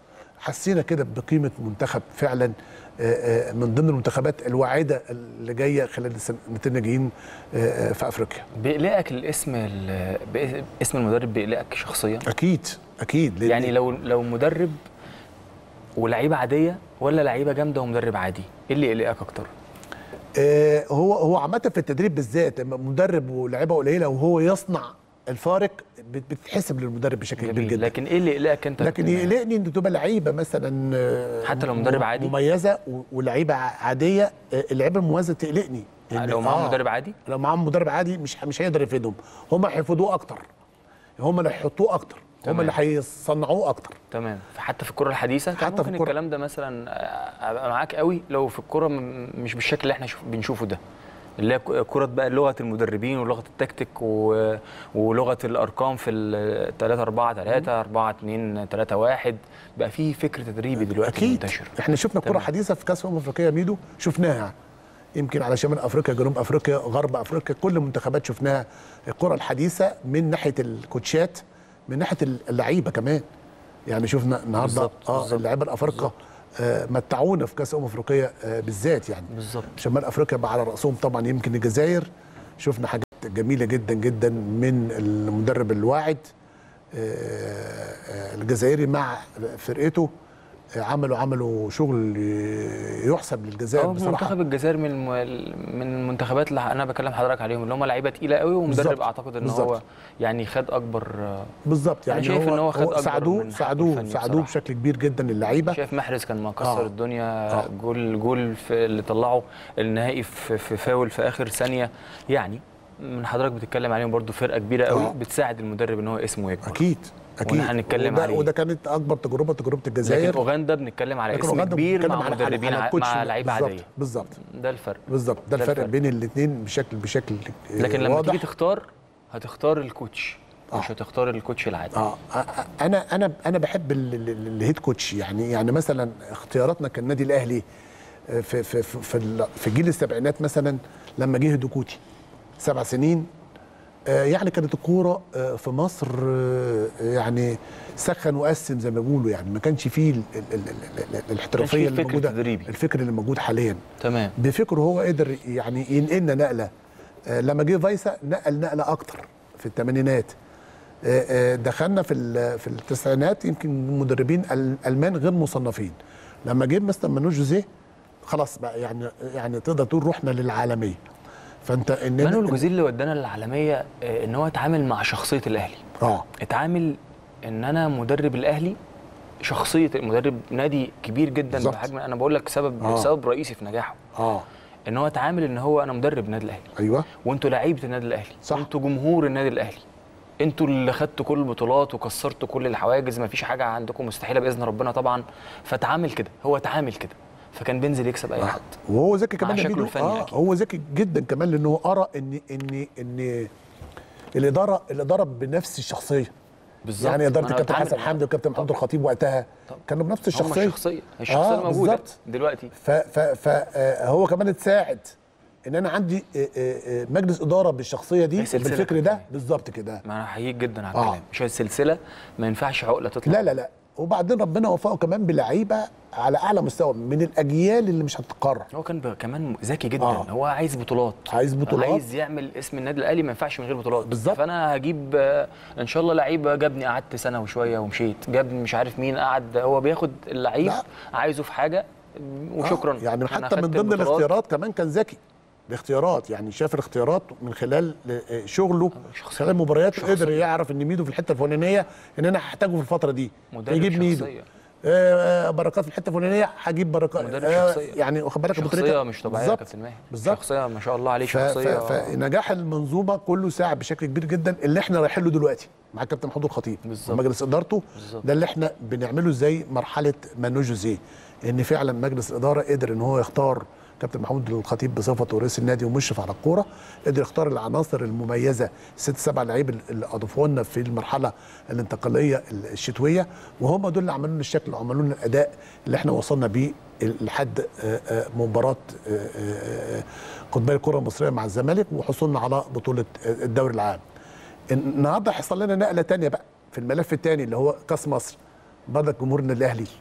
S2: حسينا كده بقيمه منتخب فعلا آه، آه، من ضمن المنتخبات الواعده اللي جايه خلال السنتين الجايين آه، آه، في افريقيا
S1: بيقلقك الاسم ال- بإ- اسم المدرب بيقلقك شخصيا
S2: اكيد اكيد لأن-
S1: يعني لو لو مدرب ولعيبه عاديه ولا لعيبه جامده ومدرب عادي ايه اللي يقلقك اكتر
S2: آه، هو هو عامه في التدريب بالذات لما مدرب ولاعيبه قليله وهو يصنع الفارق بت- بتتحسب للمدرب بشكل كبير
S1: جميل
S2: جدا
S1: لكن ايه اللي يقلقك انت
S2: لكن يقلقني ان تبقى لعيبه مثلا آه،
S1: حتى لو مدرب
S2: م-
S1: عادي؟
S2: مميزه و- ولعيبه عاديه آه، اللعيبه المميزه تقلقني إن-
S1: لو معاهم مدرب عادي
S2: لو معاهم مدرب عادي مش مش هيقدر يفيدهم هم هيفيدوه اكتر هم اللي هيحطوه اكتر هم
S1: تمام.
S2: اللي هيصنعوه اكتر
S1: تمام حتى في الكره الحديثه كان
S2: حتى في
S1: ممكن
S2: الكرة.
S1: الكلام ده مثلا آه، ابقى معاك قوي لو في الكره م- مش بالشكل اللي احنا شوف بنشوفه ده اللي هي ك- كرة بقى لغة المدربين ولغة التكتيك و... ولغة الأرقام في ال 3 4 3 4 2 3 1 بقى في فكر تدريبي دلوقتي
S2: اكيد
S1: منتشر
S2: احنا شفنا كره
S1: تمام.
S2: حديثه في كاس الامم الافريقيه ميدو شفناها يمكن على شمال افريقيا جنوب افريقيا غرب افريقيا كل المنتخبات شفناها الكره الحديثه من ناحيه الكوتشات من ناحيه اللعيبه كمان يعني شفنا النهارده
S1: بالظبط،
S2: اه
S1: بالظبط،
S2: اللعيبه الافارقه آه متعونا في كاس الامم الافريقيه آه بالذات يعني
S1: بالظبط
S2: شمال افريقيا بقى على راسهم طبعا يمكن الجزائر شفنا حاجات جميله جدا جدا من المدرب الواعد آه، آه، الجزائري مع فرقته آه، عملوا عملوا شغل يحسب للجزائر
S1: اه
S2: بصراحه
S1: منتخب الجزائر من الم... من المنتخبات اللي انا بكلم حضرتك عليهم اللي هم لعيبه تقيله قوي ومدرب
S2: بالظبط،
S1: اعتقد ان هو
S2: بالظبط.
S1: يعني خد اكبر آه،
S2: بالظبط
S1: أنا
S2: يعني
S1: شايف إن هو خد أكبر
S2: ساعدوه
S1: من حقه
S2: ساعدوه
S1: الفني
S2: ساعدوه
S1: بصراحة.
S2: بشكل كبير جدا اللعيبه
S1: شايف محرز كان مكسر
S2: آه.
S1: الدنيا
S2: آه.
S1: جول جول في اللي طلعه النهائي في, في فاول في اخر ثانيه يعني من حضرتك بتتكلم عليهم برضو فرقه كبيره قوي
S2: آه.
S1: بتساعد المدرب ان هو اسمه يكبر
S2: اكيد اكيد
S1: وإحنا هنتكلم
S2: وده,
S1: عليه.
S2: وده كانت اكبر تجربه تجربه
S1: لكن
S2: الجزائر
S1: اوغندا بنتكلم على
S2: لكن
S1: اسم
S2: أوغندا
S1: كبير
S2: بتتكلم
S1: مع
S2: على- على-
S1: مدربين
S2: على
S1: ع-
S2: كوتش
S1: مع لعيبه
S2: بالظبط،
S1: عاديه
S2: بالظبط
S1: ده الفرق
S2: بالظبط ده
S1: ده
S2: الفرق
S1: الفرق.
S2: بين الاثنين بشكل بشكل آه،
S1: لكن لما
S2: واضح.
S1: تيجي تختار هتختار الكوتش مش
S2: آه.
S1: هتختار الكوتش العادي
S2: اه أ- أ- انا انا انا بحب ال- ال- ال- الهيد كوتش يعني يعني مثلا اختياراتنا كالنادي الاهلي آه، في في في في, ال- في جيل السبعينات مثلا لما جه هدوكوتي سبع سنين آه، يعني كانت الكوره آه، في مصر آه، يعني سخن وقسم زي ما بيقولوا يعني ما كانش فيه ال- ال- ال- ال- ال- الاحترافيه
S1: فيه
S2: اللي
S1: الفكر
S2: موجوده
S1: التدريبي.
S2: الفكر اللي موجود حاليا
S1: تمام
S2: بفكره هو قدر يعني ينقلنا نقله آه، لما جه فايسا نقل نقله اكتر في الثمانينات آه، آه، دخلنا في ال- في التسعينات يمكن مدربين ال- المان غير مصنفين لما جه مثلا مانو جوزيه خلاص بقى يعني يعني تقدر تقول رحنا للعالميه فانت ان
S1: مانويل جوزيه اللي ودانا للعالميه آه، ان هو اتعامل مع شخصيه الاهلي
S2: اه
S1: اتعامل ان انا مدرب الاهلي شخصيه مدرب نادي كبير جدا
S2: بالظبط.
S1: بحجم انا بقول لك سبب
S2: آه.
S1: سبب رئيسي في نجاحه
S2: اه
S1: ان هو اتعامل ان هو انا مدرب النادي الاهلي
S2: ايوه
S1: وانتوا لعيبه النادي الاهلي
S2: صح.
S1: انتوا جمهور النادي الاهلي انتوا اللي خدتوا كل البطولات وكسرتوا كل الحواجز ما فيش حاجه عندكم مستحيله باذن ربنا طبعا فتعامل كده هو اتعامل كده فكان بينزل يكسب اي حد
S2: وهو ذكي كمان
S1: مع
S2: يا
S1: شكله
S2: ميدو
S1: الفني
S2: اه
S1: أكيد.
S2: هو ذكي جدا كمان لانه ارى ان ان ان الاداره الاداره بنفس الشخصيه
S1: بالظبط
S2: يعني اداره
S1: ما أنا
S2: الكابتن
S1: بتعامل
S2: حسن
S1: معاه.
S2: حمدي والكابتن محمود الخطيب وقتها
S1: طبعا.
S2: كانوا بنفس
S1: هم
S2: الشخصيه
S1: الشخصيه الشخصيه
S2: آه،
S1: اللي موجوده
S2: بالظبط.
S1: دلوقتي
S2: فهو كمان اتساعد ان انا عندي آه، آه، آه، مجلس اداره بالشخصيه دي
S1: هي سلسلة
S2: بالفكر ده
S1: كمان.
S2: بالظبط كده
S1: ما انا احييك جدا على
S2: آه.
S1: الكلام مش السلسله ما ينفعش عقله تطلع
S2: لا لا لا وبعدين ربنا وفقه كمان بلعيبه على اعلى مستوى من الاجيال اللي مش هتتكرر
S1: هو كان ب- كمان ذكي جدا
S2: آه.
S1: هو عايز بطولات
S2: عايز بطولات.
S1: عايز يعمل اسم النادي الاهلي ما ينفعش من غير بطولات
S2: بالظبط.
S1: فانا هجيب آه، ان شاء الله لعيب جابني قعدت سنه وشويه ومشيت جاب مش عارف مين قعد هو بياخد اللعيب
S2: لا.
S1: عايزه في حاجه وشكرا
S2: آه، يعني
S1: أنا
S2: حتى من
S1: خدت
S2: ضمن
S1: البطولات.
S2: الاختيارات كمان كان ذكي الاختيارات يعني شاف الاختيارات من خلال آه، شغله
S1: شخصية.
S2: خلال المباريات
S1: شخصية.
S2: قدر يعرف ان ميدو في الحته الفلانيه ان انا هحتاجه في الفتره دي
S1: مدرب
S2: يجيب ميدو
S1: شخصية.
S2: آه، آه، بركات في الحته الفلانيه هجيب بركات
S1: مدرب
S2: آه،
S1: شخصية.
S2: يعني واخد بالك أبو
S1: شخصيه
S2: تريكة؟
S1: مش طبيعيه يا
S2: بالظبط.
S1: كابتن ماهر
S2: بالظبط
S1: شخصيه ما شاء الله عليه
S2: ف- ف-
S1: شخصيه
S2: فنجاح المنظومه كله ساعد بشكل كبير جدا اللي احنا رايحين له دلوقتي مع الكابتن محمود الخطيب
S1: بالظبط.
S2: ومجلس ادارته
S1: بالظبط.
S2: ده اللي احنا بنعمله زي مرحله مانو جوزيه ان فعلا مجلس الاداره قدر ان هو يختار كابتن محمود الخطيب بصفته رئيس النادي ومشرف على الكوره قدر يختار العناصر المميزه ست سبع لعيب اللي اضافوا لنا في المرحله الانتقاليه الشتويه وهم دول اللي عملوا لنا الشكل وعملوا لنا الاداء اللي احنا وصلنا بيه لحد آه، آه، مباراه آه، آه، قطبي الكره المصريه مع الزمالك وحصولنا على بطوله آه، الدوري العام النهارده حصل لنا نقله تانية بقى في الملف الثاني اللي هو كاس مصر برضك جمهور النادي الاهلي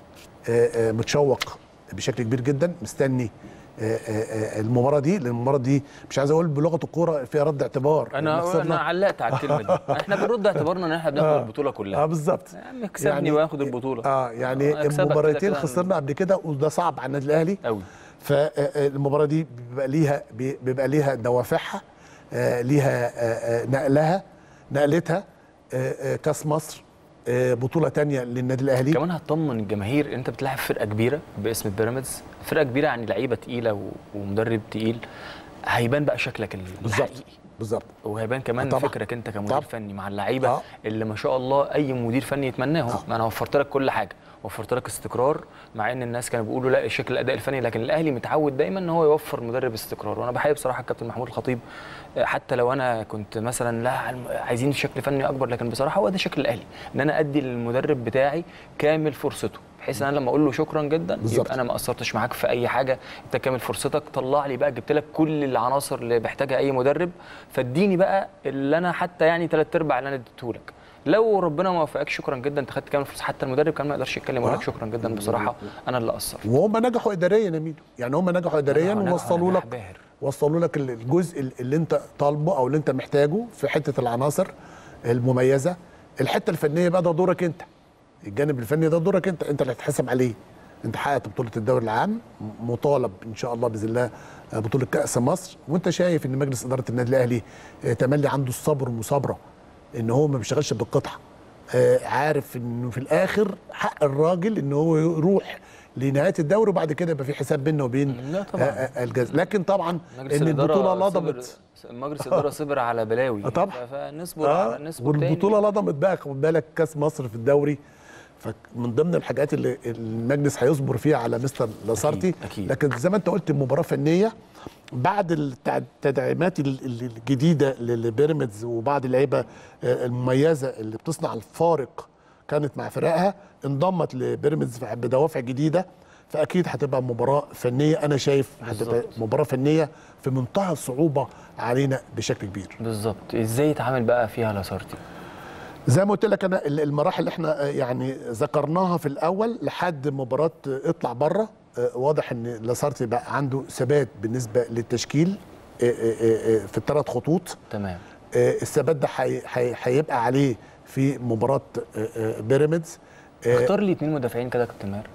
S2: آه، آه، متشوق بشكل كبير جدا مستني آه، آه، آه، المباراه دي لان المباراه دي مش عايز اقول بلغه الكوره فيها رد اعتبار لأن
S1: انا
S2: خسرنا-
S1: انا علقت على الكلمه دي احنا بنرد اعتبارنا ان احنا بناخد
S2: آه.
S1: البطوله
S2: اه
S1: كلها
S2: بالظبط
S1: يا عم اكسبني واخد البطوله
S2: اه يعني
S1: أكسبك كده
S2: المباراتين
S1: كده.
S2: خسرنا قبل كده وده صعب على النادي الاهلي
S1: قوي
S2: فالمباراه دي بيبقى ليها بيبقى ليها دوافعها آه، ليها آه، آه، نقلها نقلتها آه، آه، كاس مصر آه، بطوله تانية للنادي الاهلي
S1: كمان هتطمن الجماهير ان انت بتلاعب فرقه كبيره باسم بيراميدز فرقه كبيره يعني لعيبه تقيله و- ومدرب تقيل هيبان بقى شكلك ال-
S2: بالظبط
S1: الحقيقي
S2: بالظبط
S1: وهيبان كمان
S2: طبعا.
S1: فكرك انت كمدير
S2: طبعا.
S1: فني مع اللعيبه
S2: آه.
S1: اللي ما شاء الله اي مدير فني يتمناهم
S2: آه.
S1: ما انا وفرت لك كل حاجه وفرت لك استقرار مع ان الناس كانوا بيقولوا لا شكل الاداء الفني لكن الاهلي متعود دايما ان هو يوفر مدرب استقرار وانا بحيي بصراحه الكابتن محمود الخطيب آه، حتى لو انا كنت مثلا لا عم- عايزين شكل فني اكبر لكن بصراحه هو ده شكل الاهلي ان انا ادي للمدرب بتاعي كامل فرصته بحيث ان انا لما اقول له شكرا جدا
S2: بالظبط.
S1: يبقى انا ما قصرتش معاك في اي حاجه انت كامل فرصتك طلع لي بقى جبت لك كل العناصر اللي محتاجها اي مدرب فاديني بقى اللي انا حتى يعني ثلاث ارباع اللي انا اديته لك لو ربنا ما وفقكش شكرا جدا انت خدت كامل فرصه حتى المدرب كان ما يقدرش يتكلم يقول لك
S2: آه.
S1: شكرا جدا بصراحه انا اللي قصرت
S2: وهم نجحوا اداريا يا ميدو يعني هم نجحوا اداريا
S1: نجحوا-
S2: ووصلوا
S1: نجاح
S2: لك
S1: باهر.
S2: وصلوا لك الجزء اللي انت طالبه او اللي انت محتاجه في حته العناصر المميزه الحته الفنيه بقى ده دورك انت الجانب الفني ده دورك انت انت اللي هتحاسب عليه انت حققت بطوله الدوري العام مطالب ان شاء الله باذن الله بطوله كاس مصر وانت شايف ان مجلس اداره النادي الاهلي اه، تملي عنده الصبر والمصابره ان هو ما بيشتغلش بالقطعه اه، عارف انه في الاخر حق الراجل ان هو يروح لنهايه الدوري وبعد كده يبقى في حساب بينه وبين
S1: لا طبعاً.
S2: اه، اه، الجاز لكن طبعا
S1: مجلس
S2: ان
S1: الإدارة
S2: البطوله
S1: صبر-
S2: لضمت
S1: مجلس الاداره صبر على بلاوي
S2: آه طبعا.
S1: ف- فنصبر
S2: اه
S1: على نصبر
S2: والبطوله لضمت بقى خد بالك كاس مصر في الدوري فمن ضمن الحاجات اللي المجلس هيصبر فيها على مستر لاسارتي
S1: أكيد، أكيد.
S2: لكن زي ما انت قلت مباراه فنيه بعد التع- التدعيمات ال- ال- الجديده لبيراميدز وبعض اللعيبه آه، المميزه اللي بتصنع الفارق كانت مع فرقها انضمت لبيراميدز بدوافع جديده فاكيد هتبقى مباراه فنيه انا شايف هتبقى
S1: بالظبط.
S2: مباراه فنيه في منتهى الصعوبه علينا بشكل كبير
S1: بالظبط ازاي يتعامل بقى فيها لاسارتي
S2: زي ما قلت لك انا ال- المراحل اللي احنا آه، يعني ذكرناها في الاول لحد مباراه آه، اطلع بره آه، واضح ان لاسارتي بقى عنده ثبات بالنسبه للتشكيل آه، آه، آه، في الثلاث خطوط
S1: تمام
S2: آه، الثبات ده هي- هي- هيبقى عليه في مباراه آه، آه، بيراميدز آه،
S1: اختار لي اثنين مدافعين كده يا كابتن ماهر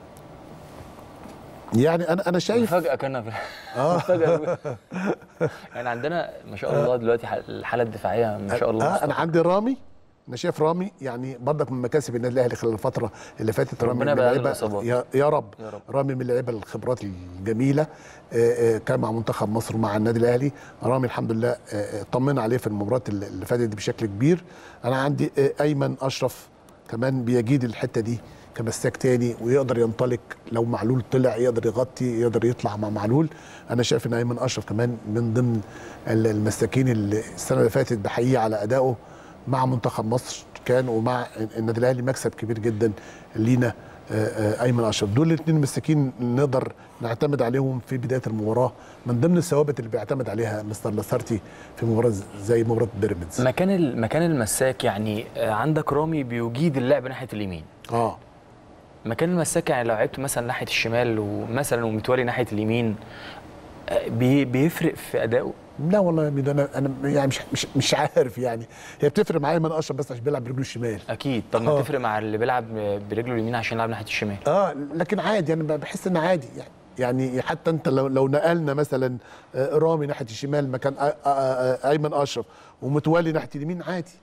S2: يعني انا انا شايف
S1: فجأة كنا في
S2: اه
S1: فجأة يعني عندنا ما شاء الله دلوقتي ح- الحالة الدفاعية ما شاء الله
S2: آه انا
S1: مستقرة.
S2: عندي رامي انا شايف رامي يعني برضك من مكاسب النادي الاهلي خلال الفتره اللي فاتت رامي
S1: ربنا
S2: من
S1: يبعد
S2: اللعيبة-
S1: الإصابات.
S2: يا, يا رب
S1: يا رب.
S2: رامي من اللعيبه الخبرات الجميله آه، آه، كان مع منتخب مصر ومع النادي الاهلي رامي الحمد لله آه، آه، طمنا عليه في المباراه اللي اللي فاتت دي بشكل كبير انا عندي آه، ايمن اشرف كمان بيجيد الحته دي كمساك تاني ويقدر ينطلق لو معلول طلع يقدر يغطي يقدر يطلع مع معلول انا شايف ان ايمن اشرف كمان من ضمن ال- المساكين اللي السنه اللي فاتت بحييه على ادائه مع منتخب مصر كان ومع النادي الاهلي مكسب كبير جدا لينا آه، آه، ايمن اشرف دول الاثنين مساكين نقدر نعتمد عليهم في بدايه المباراه من ضمن الثوابت اللي بيعتمد عليها مستر لاسارتي في مباراه زي مباراه بيراميدز
S1: مكان ال- مكان المساك يعني آه، عندك رامي بيجيد اللعب ناحية اليمين
S2: اه
S1: مكان المساك يعني لو لعبت مثلا ناحية الشمال ومثلا ومتولي ناحية اليمين آه، بي- بيفرق في أدائه
S2: لا والله يا ميدو انا انا يعني مش مش مش عارف يعني هي بتفرق معايا ايمن اشرف بس عشان بيلعب برجله الشمال
S1: أكيد طب ما
S2: آه.
S1: تفرق مع اللي بيلعب برجله اليمين عشان يلعب ناحية الشمال
S2: اه لكن عادي يعني بحس ان عادي يعني يعني حتى انت لو لو نقلنا مثلا آه، رامي ناحيه الشمال مكان آ- آ- آ- ايمن اشرف ومتولي ناحيه اليمين عادي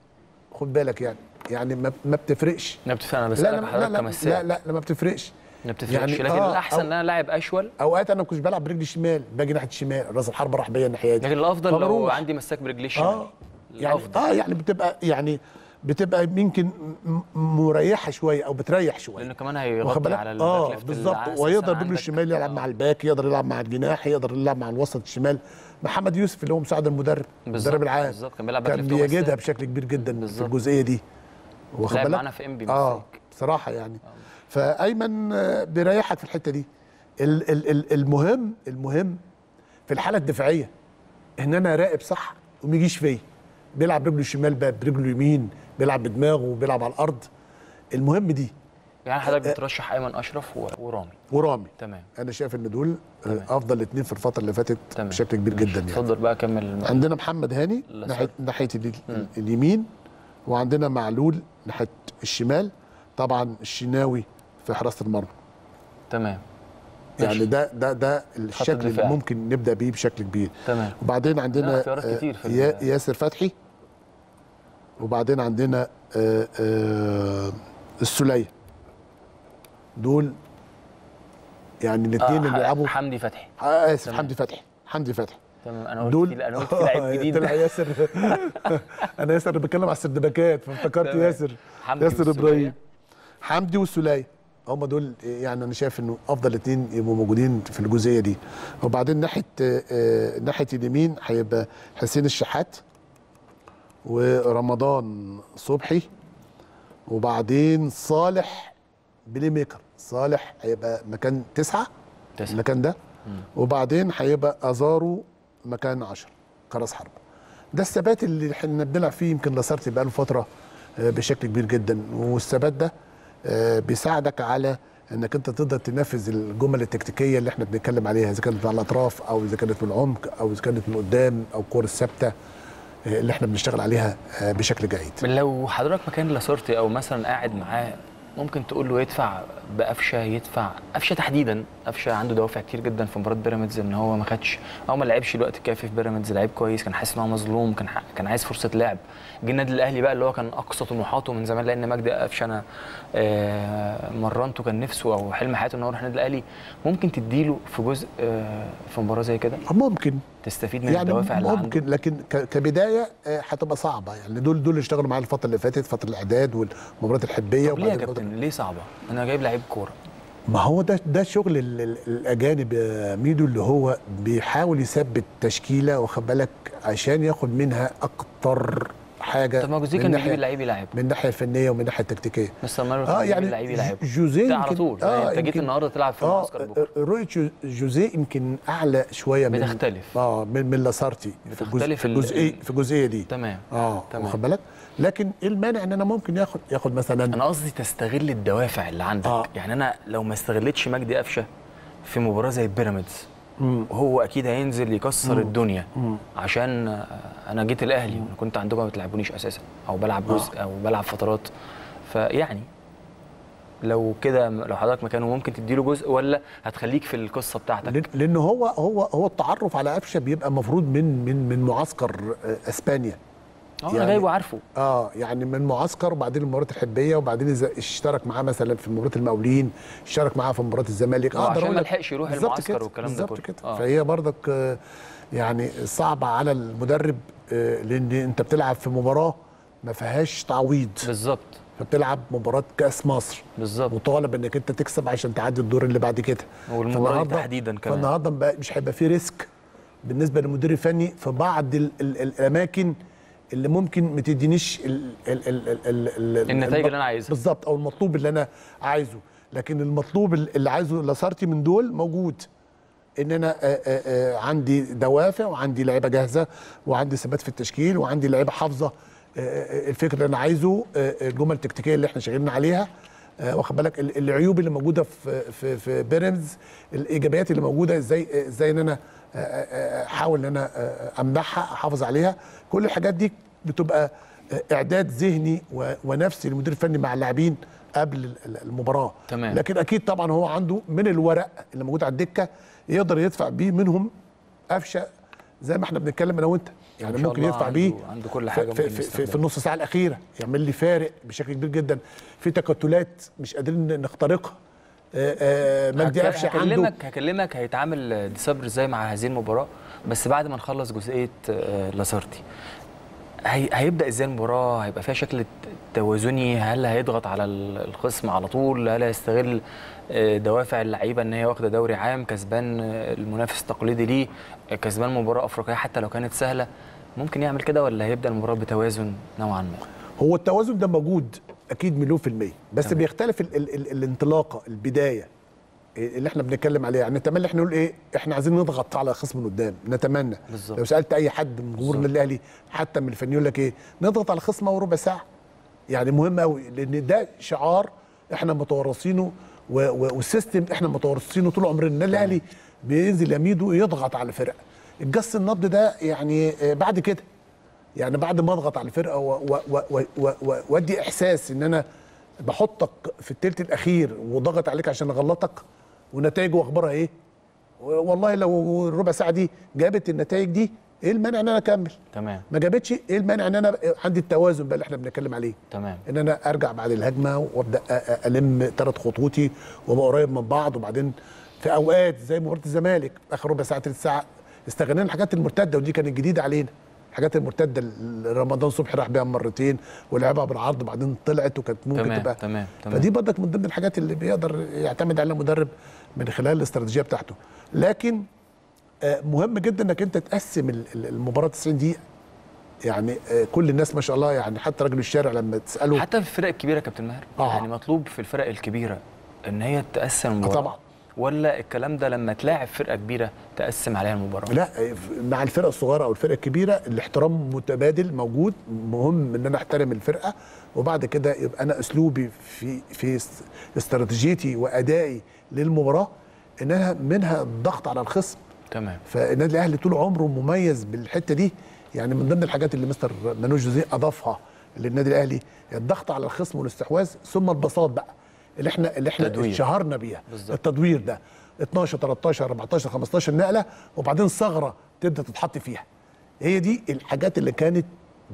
S2: خد بالك يعني يعني ما ما بتفرقش
S1: انا بتفرق انا
S2: لا
S1: بسألك
S2: لا لا
S1: حضرتك
S2: لا,
S1: كمساك
S2: لا لا لا ما بتفرقش
S1: ما بتفرقش
S2: يعني
S1: لكن
S2: آه،
S1: الأحسن
S2: أو-
S1: ان انا لاعب أشول
S2: اوقات انا ما كنتش بلعب برجلي الشمال باجي ناحيه الشمال راس الحربه راح بيا الناحيه دي
S1: لكن الأفضل لو
S2: فبروح.
S1: عندي مساك برجلي الشمال
S2: اه يعني
S1: الأفضل.
S2: اه يعني بتبقى يعني بتبقى يمكن م- مريحه شويه او بتريح شويه
S1: لانه كمان
S2: واخد
S1: هيغطي
S2: بالك؟
S1: على الباك
S2: اه
S1: ليفت
S2: بالظبط
S1: العكس
S2: ويقدر
S1: مثلاً
S2: برجله
S1: عندك.
S2: الشمال يلعب
S1: آه.
S2: مع الباك يقدر يلعب مع الجناح يقدر يلعب مع الوسط الشمال محمد يوسف اللي هو مساعد المدرب
S1: بالظبط،
S2: المدرب العام
S1: بالظبط، كان بيلعب باك
S2: كان
S1: ليفت ومساك.
S2: بيجدها بشكل كبير جدا في
S1: بالظبط.
S2: الجزئيه دي واخد
S1: لعب
S2: بالك
S1: معانا في انبي
S2: اه
S1: مساك.
S2: بصراحه يعني فايمن آه، بيريحك في الحته دي ال- ال- ال- المهم المهم في الحاله الدفاعيه ان انا اراقب صح وما يجيش فيا بيلعب برجله الشمال بقى برجله اليمين بيلعب بدماغه وبيلعب على الارض المهم دي
S1: يعني حضرتك بترشح ايمن اشرف و- ورامي
S2: ورامي
S1: تمام
S2: انا شايف ان دول آه،
S1: تمام.
S2: افضل اثنين في الفتره اللي فاتت
S1: تمام
S2: بشكل كبير
S1: ماشي.
S2: جدا يعني
S1: اتفضل بقى كمل الم-
S2: عندنا محمد هاني
S1: لا،
S2: ناحيه
S1: صح.
S2: ناحيه ال-
S1: مم.
S2: اليمين وعندنا معلول ناحيه الشمال طبعا الشناوي في حراسه المرمى
S1: تمام
S2: يعني
S1: ماشي.
S2: ده ده ده الشكل اللي
S1: الدفاع.
S2: ممكن نبدا بيه بشكل كبير
S1: تمام
S2: وبعدين
S1: لا،
S2: عندنا
S1: اختيارات
S2: آه،
S1: كتير في
S2: يا-
S1: ال-
S2: ياسر فتحي وبعدين عندنا آه، آه، السليه دول يعني الاثنين
S1: آه،
S2: اللي بيلعبوا
S1: حمدي فتحي
S2: آه، اسف
S1: تمام.
S2: حمدي فتحي حمدي فتحي
S1: تمام انا قلت
S2: دول
S1: في انا قلت في لعيب جديد
S2: طلع ياسر انا ياسر بتكلم على السردباكات فافتكرت
S1: تمام.
S2: ياسر
S1: حمدي
S2: ياسر
S1: والسولية.
S2: ابراهيم حمدي والسوليه هم دول يعني انا شايف انه افضل اثنين يبقوا موجودين في الجزئيه دي وبعدين ناحيه آه، آه، ناحيه اليمين هيبقى حسين الشحات ورمضان صبحي وبعدين صالح بلاي ميكر صالح هيبقى مكان تسعه
S1: تسعة.
S2: المكان ده وبعدين هيبقى ازارو مكان 10 كراس حرب ده الثبات اللي احنا بنلعب فيه يمكن لاسارتي بقاله فتره آه، بشكل كبير جدا والثبات ده آه، بيساعدك على انك انت تقدر تنفذ الجمل التكتيكيه اللي احنا بنتكلم عليها اذا كانت على الاطراف او اذا كانت من العمق او اذا كانت من قدام او الكور الثابته آه، اللي احنا بنشتغل عليها آه، بشكل جيد
S1: لو حضرتك مكان لاسورتي او مثلا قاعد معاه ممكن تقول له يدفع بقفشه يدفع قفشه تحديدا قفشه عنده دوافع كتير جدا في مباراه بيراميدز ان هو ما خدش او ما لعبش الوقت الكافي في بيراميدز لعيب كويس كان حاسس ان هو مظلوم كان ح- كان عايز فرصه لعب جه النادي الاهلي بقى اللي هو كان اقصى طموحاته من زمان لان مجدي قفشه انا آه، مرنته كان نفسه او حلم حياته ان هو يروح النادي الاهلي ممكن تديله في جزء آه، في مباراه زي كده
S2: ممكن
S1: تستفيد من
S2: يعني
S1: الدوافع اللي عنده
S2: ممكن لكن ك- كبدايه آه، هتبقى صعبه يعني دول دول اللي اشتغلوا معايا الفتره اللي فاتت فتره الاعداد والمباريات الحبيه
S1: طب ليه يا
S2: وبعدين
S1: كابتن ليه صعبه انا جايب لعيب كوره
S2: ما هو ده ده شغل ال- ال- الاجانب يا ميدو اللي هو بيحاول يثبت تشكيله واخد بالك عشان ياخد منها اكتر حاجه
S1: طب ما جوزيه
S2: من
S1: كان
S2: ناحية-
S1: بيجيب اللعيب يلعب
S2: من الناحيه الفنيه ومن الناحيه التكتيكيه
S1: مستر مارو
S2: اه يعني
S1: اللعيب يلعب
S2: ج- جوزيه
S1: ده على
S2: يمكن-
S1: طول آه انت جيت
S2: يمكن-
S1: النهارده تلعب في
S2: اه
S1: المعسكر بكره
S2: رؤيه جو- جوزيه يمكن اعلى شويه من
S1: بتختلف.
S2: اه من من لاسارتي في الجزء
S1: بتختلف
S2: في
S1: ال-
S2: الجزئيه في الجزئيه دي
S1: تمام
S2: اه
S1: تمام.
S2: واخد بالك لكن ايه المانع ان انا ممكن ياخد ياخد مثلا
S1: انا قصدي تستغل الدوافع اللي عندك
S2: آه.
S1: يعني انا لو ما استغلتش مجدي قفشه في مباراه زي بيراميدز
S2: مم.
S1: هو اكيد هينزل يكسر الدنيا
S2: مم.
S1: عشان آه، انا جيت الاهلي وانا كنت عندكم ما بتلعبونيش اساسا او بلعب جزء او بلعب فترات فيعني لو كده لو حضرتك مكانه ممكن تديله جزء ولا هتخليك في القصه بتاعتك
S2: لأن- لان هو هو هو التعرف على قفشه بيبقى المفروض من من من معسكر آه، اسبانيا
S1: اه انا
S2: يعني-
S1: جايبه عارفه
S2: اه يعني من معسكر وبعدين المباريات الحبيه وبعدين اذا اشترك معاه مثلا في مباراه المقاولين اشترك معاه في مباراه الزمالك
S1: آه،
S2: أقدر
S1: عشان
S2: أقول
S1: ما
S2: لك
S1: لحقش يروح
S2: بالظبط
S1: المعسكر
S2: كده،
S1: والكلام ده
S2: بالظبط
S1: كله.
S2: كده
S1: آه.
S2: فهي برضك آه، يعني صعبه على المدرب آه، لان انت بتلعب في مباراه ما فيهاش تعويض
S1: بالظبط
S2: فبتلعب مباراه كاس مصر
S1: بالظبط
S2: مطالب انك انت تكسب عشان تعدي الدور اللي بعد كده
S1: والمباراة دي
S2: فالنهاردة-
S1: تحديداً كمان.
S2: فالنهارده بقى مش هيبقى في ريسك بالنسبه للمدير الفني في بعض ال ال الاماكن اللي ممكن ما تدينيش ال ال ال ال ال ال
S1: النتائج اللي أنا عايزها.
S2: بالظبط او المطلوب اللي انا عايزه لكن المطلوب اللي عايزه لاسارتي من دول موجود ان انا آآ آآ عندي دوافع وعندي لعيبه جاهزه وعندي ثبات في التشكيل وعندي لعيبه حافظه آآ الفكر اللي انا عايزه آآ الجمل التكتيكيه اللي احنا شغالين عليها آه، واخد بالك ال- العيوب اللي موجوده في في في بيراميدز الايجابيات اللي موجوده ازاي ازاي ان انا آه، آه، احاول ان انا آه، امنحها احافظ عليها كل الحاجات دي بتبقى آه، اعداد ذهني و- ونفسي للمدير الفني مع اللاعبين قبل ال- ال- المباراه
S1: تمام.
S2: لكن اكيد طبعا هو عنده من الورق اللي موجود على الدكه يقدر يدفع بيه منهم قفشه زي ما احنا بنتكلم انا وانت يعني
S1: ما شاء
S2: ممكن
S1: الله
S2: يدفع
S1: عنده-
S2: بيه
S1: عنده كل
S2: في-
S1: حاجة
S2: في,
S1: ممكن
S2: في, في, في
S1: يستخدمها.
S2: النص ساعه الاخيره يعمل لي فارق بشكل كبير جدا في تكتلات مش قادرين نخترقها آه، آه، مجدي
S1: هك-
S2: قفشه عنده
S1: هكلمك هكلمك هيتعامل ديسابر ازاي مع هذه المباراه بس بعد ما نخلص جزئيه آه، لاسارتي هي هيبدا ازاي المباراه هيبقى فيها شكل توازني هل هيضغط على ال- الخصم على طول هل هيستغل آه، دوافع اللعيبه ان هي واخده دوري عام كسبان آه، المنافس التقليدي ليه آه، كسبان مباراه افريقيه حتى لو كانت سهله ممكن يعمل كده ولا هيبدا المباراه بتوازن نوعا ما
S2: هو التوازن ده موجود اكيد مليون في الميه بس
S1: تمام.
S2: بيختلف ال ال ال الانطلاقه البدايه اللي احنا بنتكلم عليها يعني نتمنى احنا نقول ايه احنا عايزين نضغط على خصم من قدام نتمنى
S1: بالظبط.
S2: لو سالت اي حد من جمهور النادي الاهلي حتى من الفنيين يقول لك ايه نضغط على خصم اول ربع ساعه يعني مهم قوي لان ده شعار احنا متورثينه و- و- والسيستم احنا متورثينه طول عمرنا النادي الاهلي بينزل يميده يضغط على الفرق الجس النبض ده يعني آه، بعد كده يعني بعد ما اضغط على الفرقه و- و- و- و- و- وادي احساس ان انا بحطك في التلت الاخير وضغط عليك عشان اغلطك ونتائجه واخبارها ايه والله لو الربع ساعه دي جابت النتائج دي ايه المانع ان انا اكمل
S1: تمام
S2: ما جابتش ايه المانع ان انا عندي التوازن بقى اللي احنا بنتكلم عليه
S1: تمام
S2: ان انا ارجع بعد الهجمه وابدا أ- أ- الم ثلاث خطوطي وابقى قريب من بعض وبعدين في اوقات زي مباراه الزمالك اخر ربع ساعه ثلث ساعه استغلينا الحاجات المرتده ودي كانت جديده علينا الحاجات المرتده اللي رمضان صبحي راح بيها مرتين ولعبها بالعرض وبعدين طلعت وكانت ممكن
S1: تمام
S2: تبقى
S1: تمام تمام
S2: فدي برضك من ضمن الحاجات اللي بيقدر يعتمد عليها المدرب من خلال الاستراتيجيه بتاعته لكن آه، مهم جدا انك انت تقسم ال- ال- المباراه 90 دقيقه يعني آه، كل الناس ما شاء الله يعني حتى راجل الشارع لما تساله
S1: حتى في الفرق الكبيره يا كابتن ماهر
S2: آه.
S1: يعني مطلوب في الفرق الكبيره ان هي تقسم المباراه
S2: طبعا.
S1: ولا الكلام ده لما تلاعب فرقه كبيره تقسم عليها المباراه
S2: لا مع الفرقه الصغيره او الفرقه الكبيره الاحترام متبادل موجود مهم ان انا احترم الفرقه وبعد كده يبقى انا اسلوبي في في است- استراتيجيتي وادائي للمباراه ان انا منها الضغط على الخصم
S1: تمام
S2: فالنادي الاهلي طول عمره مميز بالحته دي يعني من ضمن الحاجات اللي مستر مانوش جوزيه اضافها للنادي الاهلي الضغط على الخصم والاستحواذ ثم البساط بقى اللي احنا اللي احنا
S1: تدوير.
S2: شهرنا بيها
S1: بالظبط.
S2: التدوير ده 12 13 14 15 نقله وبعدين ثغره تبدا تتحط فيها هي دي الحاجات اللي كانت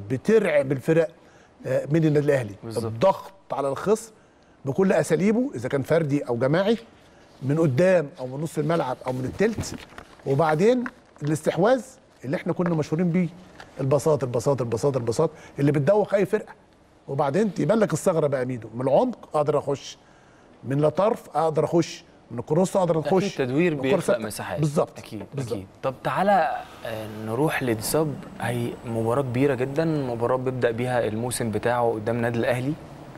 S2: بترعب الفرق آه، من النادي الاهلي
S1: بالظبط.
S2: الضغط على الخصم بكل اساليبه اذا كان فردي او جماعي من قدام او من نص الملعب او من التلت وبعدين الاستحواذ اللي احنا كنا مشهورين بيه البساط البساط البساط البساط اللي بتدوخ اي فرقه وبعدين تبان لك الثغره بقى ميدو من العمق اقدر اخش من لا طرف اقدر اخش من الكروس اقدر
S1: اكيد
S2: اخش
S1: تدوير
S2: الكرة
S1: بيخلق
S2: ثابتة.
S1: مساحات
S2: بالظبط
S1: اكيد
S2: بالظبط.
S1: اكيد طب تعالى آه، نروح لديساب هي مباراه كبيره جدا مباراه بيبدا بيها الموسم بتاعه قدام النادي الاهلي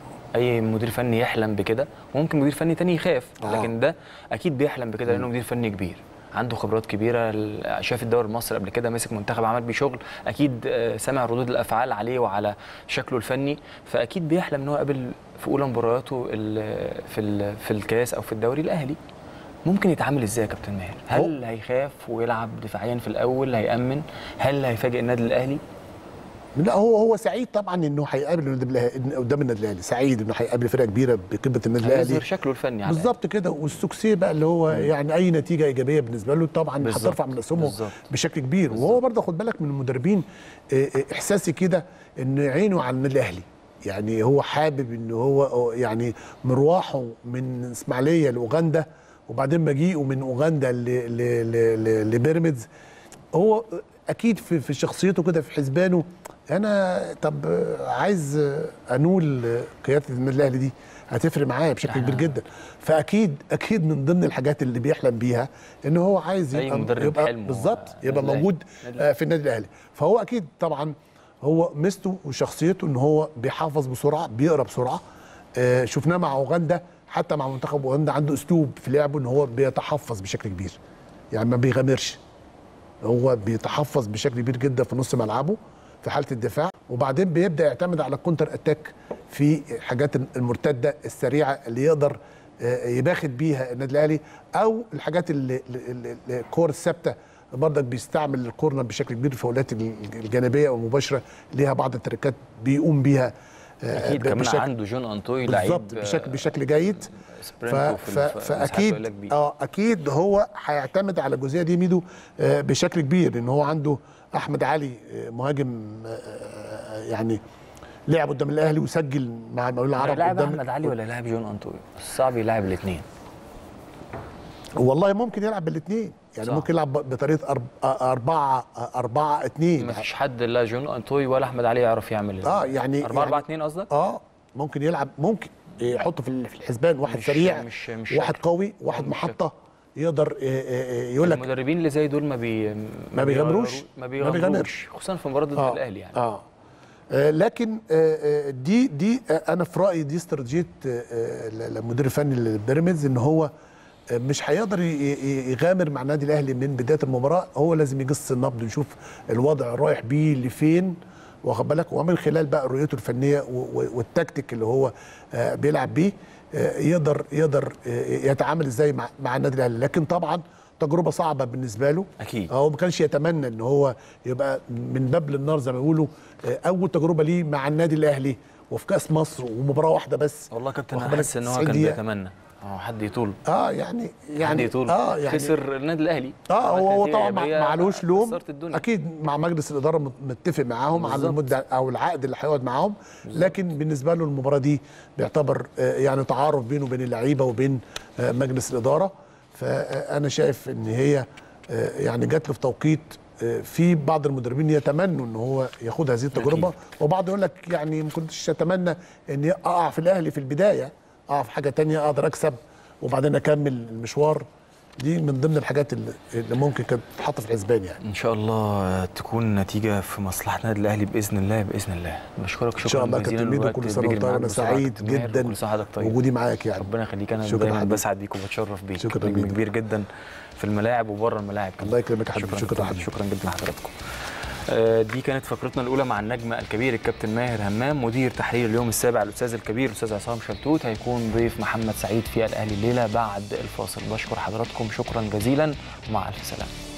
S1: اي مدير فني يحلم بكده وممكن مدير فني تاني يخاف
S2: آه.
S1: لكن ده اكيد بيحلم بكده لانه مدير فني كبير عنده خبرات كبيره ال- شاف الدوري المصري قبل كده مسك منتخب عمل بيه شغل اكيد آه، سمع ردود الافعال عليه وعلى شكله الفني فاكيد بيحلم ان هو يقابل في اولى مبارياته ال- في ال- في الكاس او في الدوري الاهلي ممكن يتعامل ازاي يا كابتن ماهر؟ هل هيخاف ويلعب دفاعيا في الاول هيأمن؟ هل هيفاجئ النادي الاهلي؟
S2: لا هو هو سعيد طبعا انه هيقابل النادي الأهلي- قدام النادي الاهلي سعيد انه هيقابل فرقه كبيره بقمه النادي الاهلي
S1: هيظهر شكله الفني على
S2: بالظبط كده والسوكسيه بقى اللي هو يعني اي نتيجه ايجابيه بالنسبه له طبعا
S1: بالظبط.
S2: هترفع من اسهمه
S1: بالظبط.
S2: بشكل كبير وهو برضه خد بالك من المدربين آه، آه، احساسي كده ان عينه على النادي الاهلي يعني هو حابب ان هو يعني مروحه من اسماعيليه لاوغندا وبعدين مجيئه من اوغندا ل- ل- ل- ل- لبيراميدز هو اكيد في في شخصيته كده في حسبانه انا طب عايز انول قياده النادي الاهلي دي هتفرق معايا بشكل كبير جدا فاكيد اكيد من ضمن الحاجات اللي بيحلم بيها ان هو عايز
S1: أي
S2: يبقى
S1: مدرب
S2: يبقى
S1: حلمه
S2: بالظبط
S1: النادي
S2: يبقى
S1: الأهلي.
S2: موجود
S1: النادي
S2: آه، في النادي الاهلي فهو اكيد طبعا هو ميزته وشخصيته ان هو بيحافظ بسرعه بيقرا بسرعه آه، شفناه مع اوغندا حتى مع منتخب اوغندا عنده اسلوب في لعبه ان هو بيتحفظ بشكل كبير يعني ما بيغامرش هو بيتحفظ بشكل كبير جدا في نص ملعبه في حاله الدفاع وبعدين بيبدا يعتمد على الكونتر اتاك في حاجات المرتده السريعه اللي يقدر آه، يباخد بيها النادي الاهلي او الحاجات اللي اللي- اللي- الكور الثابته برضك بيستعمل الكورنر بشكل كبير الفاولات الجانبيه والمباشره ليها بعض التركات بيقوم بيها آه،
S1: اكيد
S2: ب-
S1: كمان
S2: بشكل-
S1: عنده جون انطوي لعيب
S2: بالظبط بشكل بشكل جيد ف...
S1: سبرنت وفي
S2: ف...
S1: الف- مساحات
S2: فاكيد
S1: قليلة كبيرة.
S2: اه اكيد هو هيعتمد على الجزئيه دي ميدو آه بشكل كبير ان هو عنده احمد علي آه مهاجم آه يعني لعب قدام الاهلي وسجل مع المقاولين العرب
S1: لاعب
S2: قدام
S1: احمد علي ولا لاعب جون انطوي؟ صعب يلعب الاثنين
S2: والله ممكن يلعب بالاثنين يعني
S1: صح.
S2: ممكن يلعب بطريقه أرب... آه، أربعة آه، أربعة اتنين
S1: ما فيش حد لا جون انطوي ولا احمد علي يعرف يعمل
S2: اه يعني
S1: 4 4
S2: يعني
S1: 2 قصدك؟
S2: اه ممكن يلعب ممكن يحطه في ال- في الحسبان واحد
S1: مش-
S2: سريع
S1: مش- مش
S2: واحد
S1: شكل.
S2: قوي واحد
S1: مش
S2: محطه يقدر آه، آه، آه، يقول لك
S1: المدربين اللي زي دول ما بي
S2: ما بيغامروش؟
S1: بيغامروا- ما
S2: ما
S1: بيغامروش
S2: بيغامرش.
S1: خصوصا في مباراه ضد
S2: آه.
S1: الاهلي يعني
S2: اه آه، لكن آه، آه، دي دي آه، انا في رايي دي استراتيجيه آه، آه، المدير الفني للبيراميدز ان هو آه، مش هيقدر ي- ي- يغامر مع النادي الاهلي من بدايه المباراه هو لازم يقص النبض ويشوف الوضع رايح بيه لفين واخد بالك ومن خلال بقى رؤيته الفنيه و- و- والتكتيك اللي هو آه، بيلعب بيه آه، يقدر يقدر آه، يتعامل ازاي مع, مع النادي الاهلي لكن طبعا تجربه صعبه بالنسبه له
S1: أكيد.
S2: هو ما كانش يتمنى ان هو يبقى من باب للنار زي ما بيقولوا آه، اول تجربه ليه مع النادي الاهلي وفي كاس مصر ومباراه واحده بس
S1: والله يا كابتن
S2: واخد
S1: انا
S2: بالك
S1: حاسس ان هو
S2: 90
S1: كان
S2: دقيقة.
S1: بيتمنى اه حد يطول
S2: اه يعني
S1: حد
S2: يعني
S1: يطول
S2: اه يعني
S1: خسر النادي الاهلي
S2: اه هو هو
S1: كانت هي-
S2: طبعا ما-
S1: هي
S2: معلوش لوم
S1: خسرت الدنيا
S2: اكيد مع مجلس الاداره مت- متفق معاهم على
S1: بالظبط.
S2: المده او العقد اللي هيقعد معاهم لكن بالنسبه له المباراه دي بيعتبر آه، يعني تعارف بينه وبين اللعيبه وبين آه، مجلس الاداره فانا شايف ان هي آه، يعني جات له في توقيت آه، في بعض المدربين يتمنوا ان هو ياخد هذه التجربه
S1: أكيد.
S2: وبعض يقول لك يعني ما كنتش اتمنى اني اقع في الاهلي في البدايه اقع في حاجه تانية اقدر اكسب وبعدين اكمل المشوار دي من ضمن الحاجات اللي اللي ممكن كانت تتحط في الحسبان يعني
S1: ان شاء الله تكون نتيجه في مصلحه النادي الاهلي باذن الله باذن الله بشكرك شكرا
S2: ان شاء الله
S1: جزيلا
S2: كابتن ميدو
S1: الوقت
S2: كل سنه
S1: بيجري
S2: وانت طيب
S1: معاك
S2: انا
S1: بسرعة يا
S2: سعيد
S1: كابتن ماهر،
S2: جدا
S1: وكل سنه وحضرتك طيب
S2: وجودي معاك يعني
S1: ربنا يخليك انا
S2: شكرا
S1: دايما
S2: حبيبي.
S1: بسعد بيك وبتشرف بيك
S2: شكرا
S1: نجم
S2: حبيبي.
S1: كبير جدا في الملاعب وبره الملاعب كمان.
S2: الله يكرمك يا حبيبي.
S1: شكرا
S2: شكرا
S1: شكرا,
S2: حبيبي.
S1: شكرا جدا لحضراتكم آه، دي كانت فقرتنا الاولى مع النجم الكبير الكابتن ماهر همام مدير تحرير اليوم السابع الاستاذ الكبير الاستاذ عصام شلتوت هيكون ضيف محمد سعيد في الاهلي الليله بعد الفاصل بشكر حضراتكم شكرا جزيلا ومع الف سلامه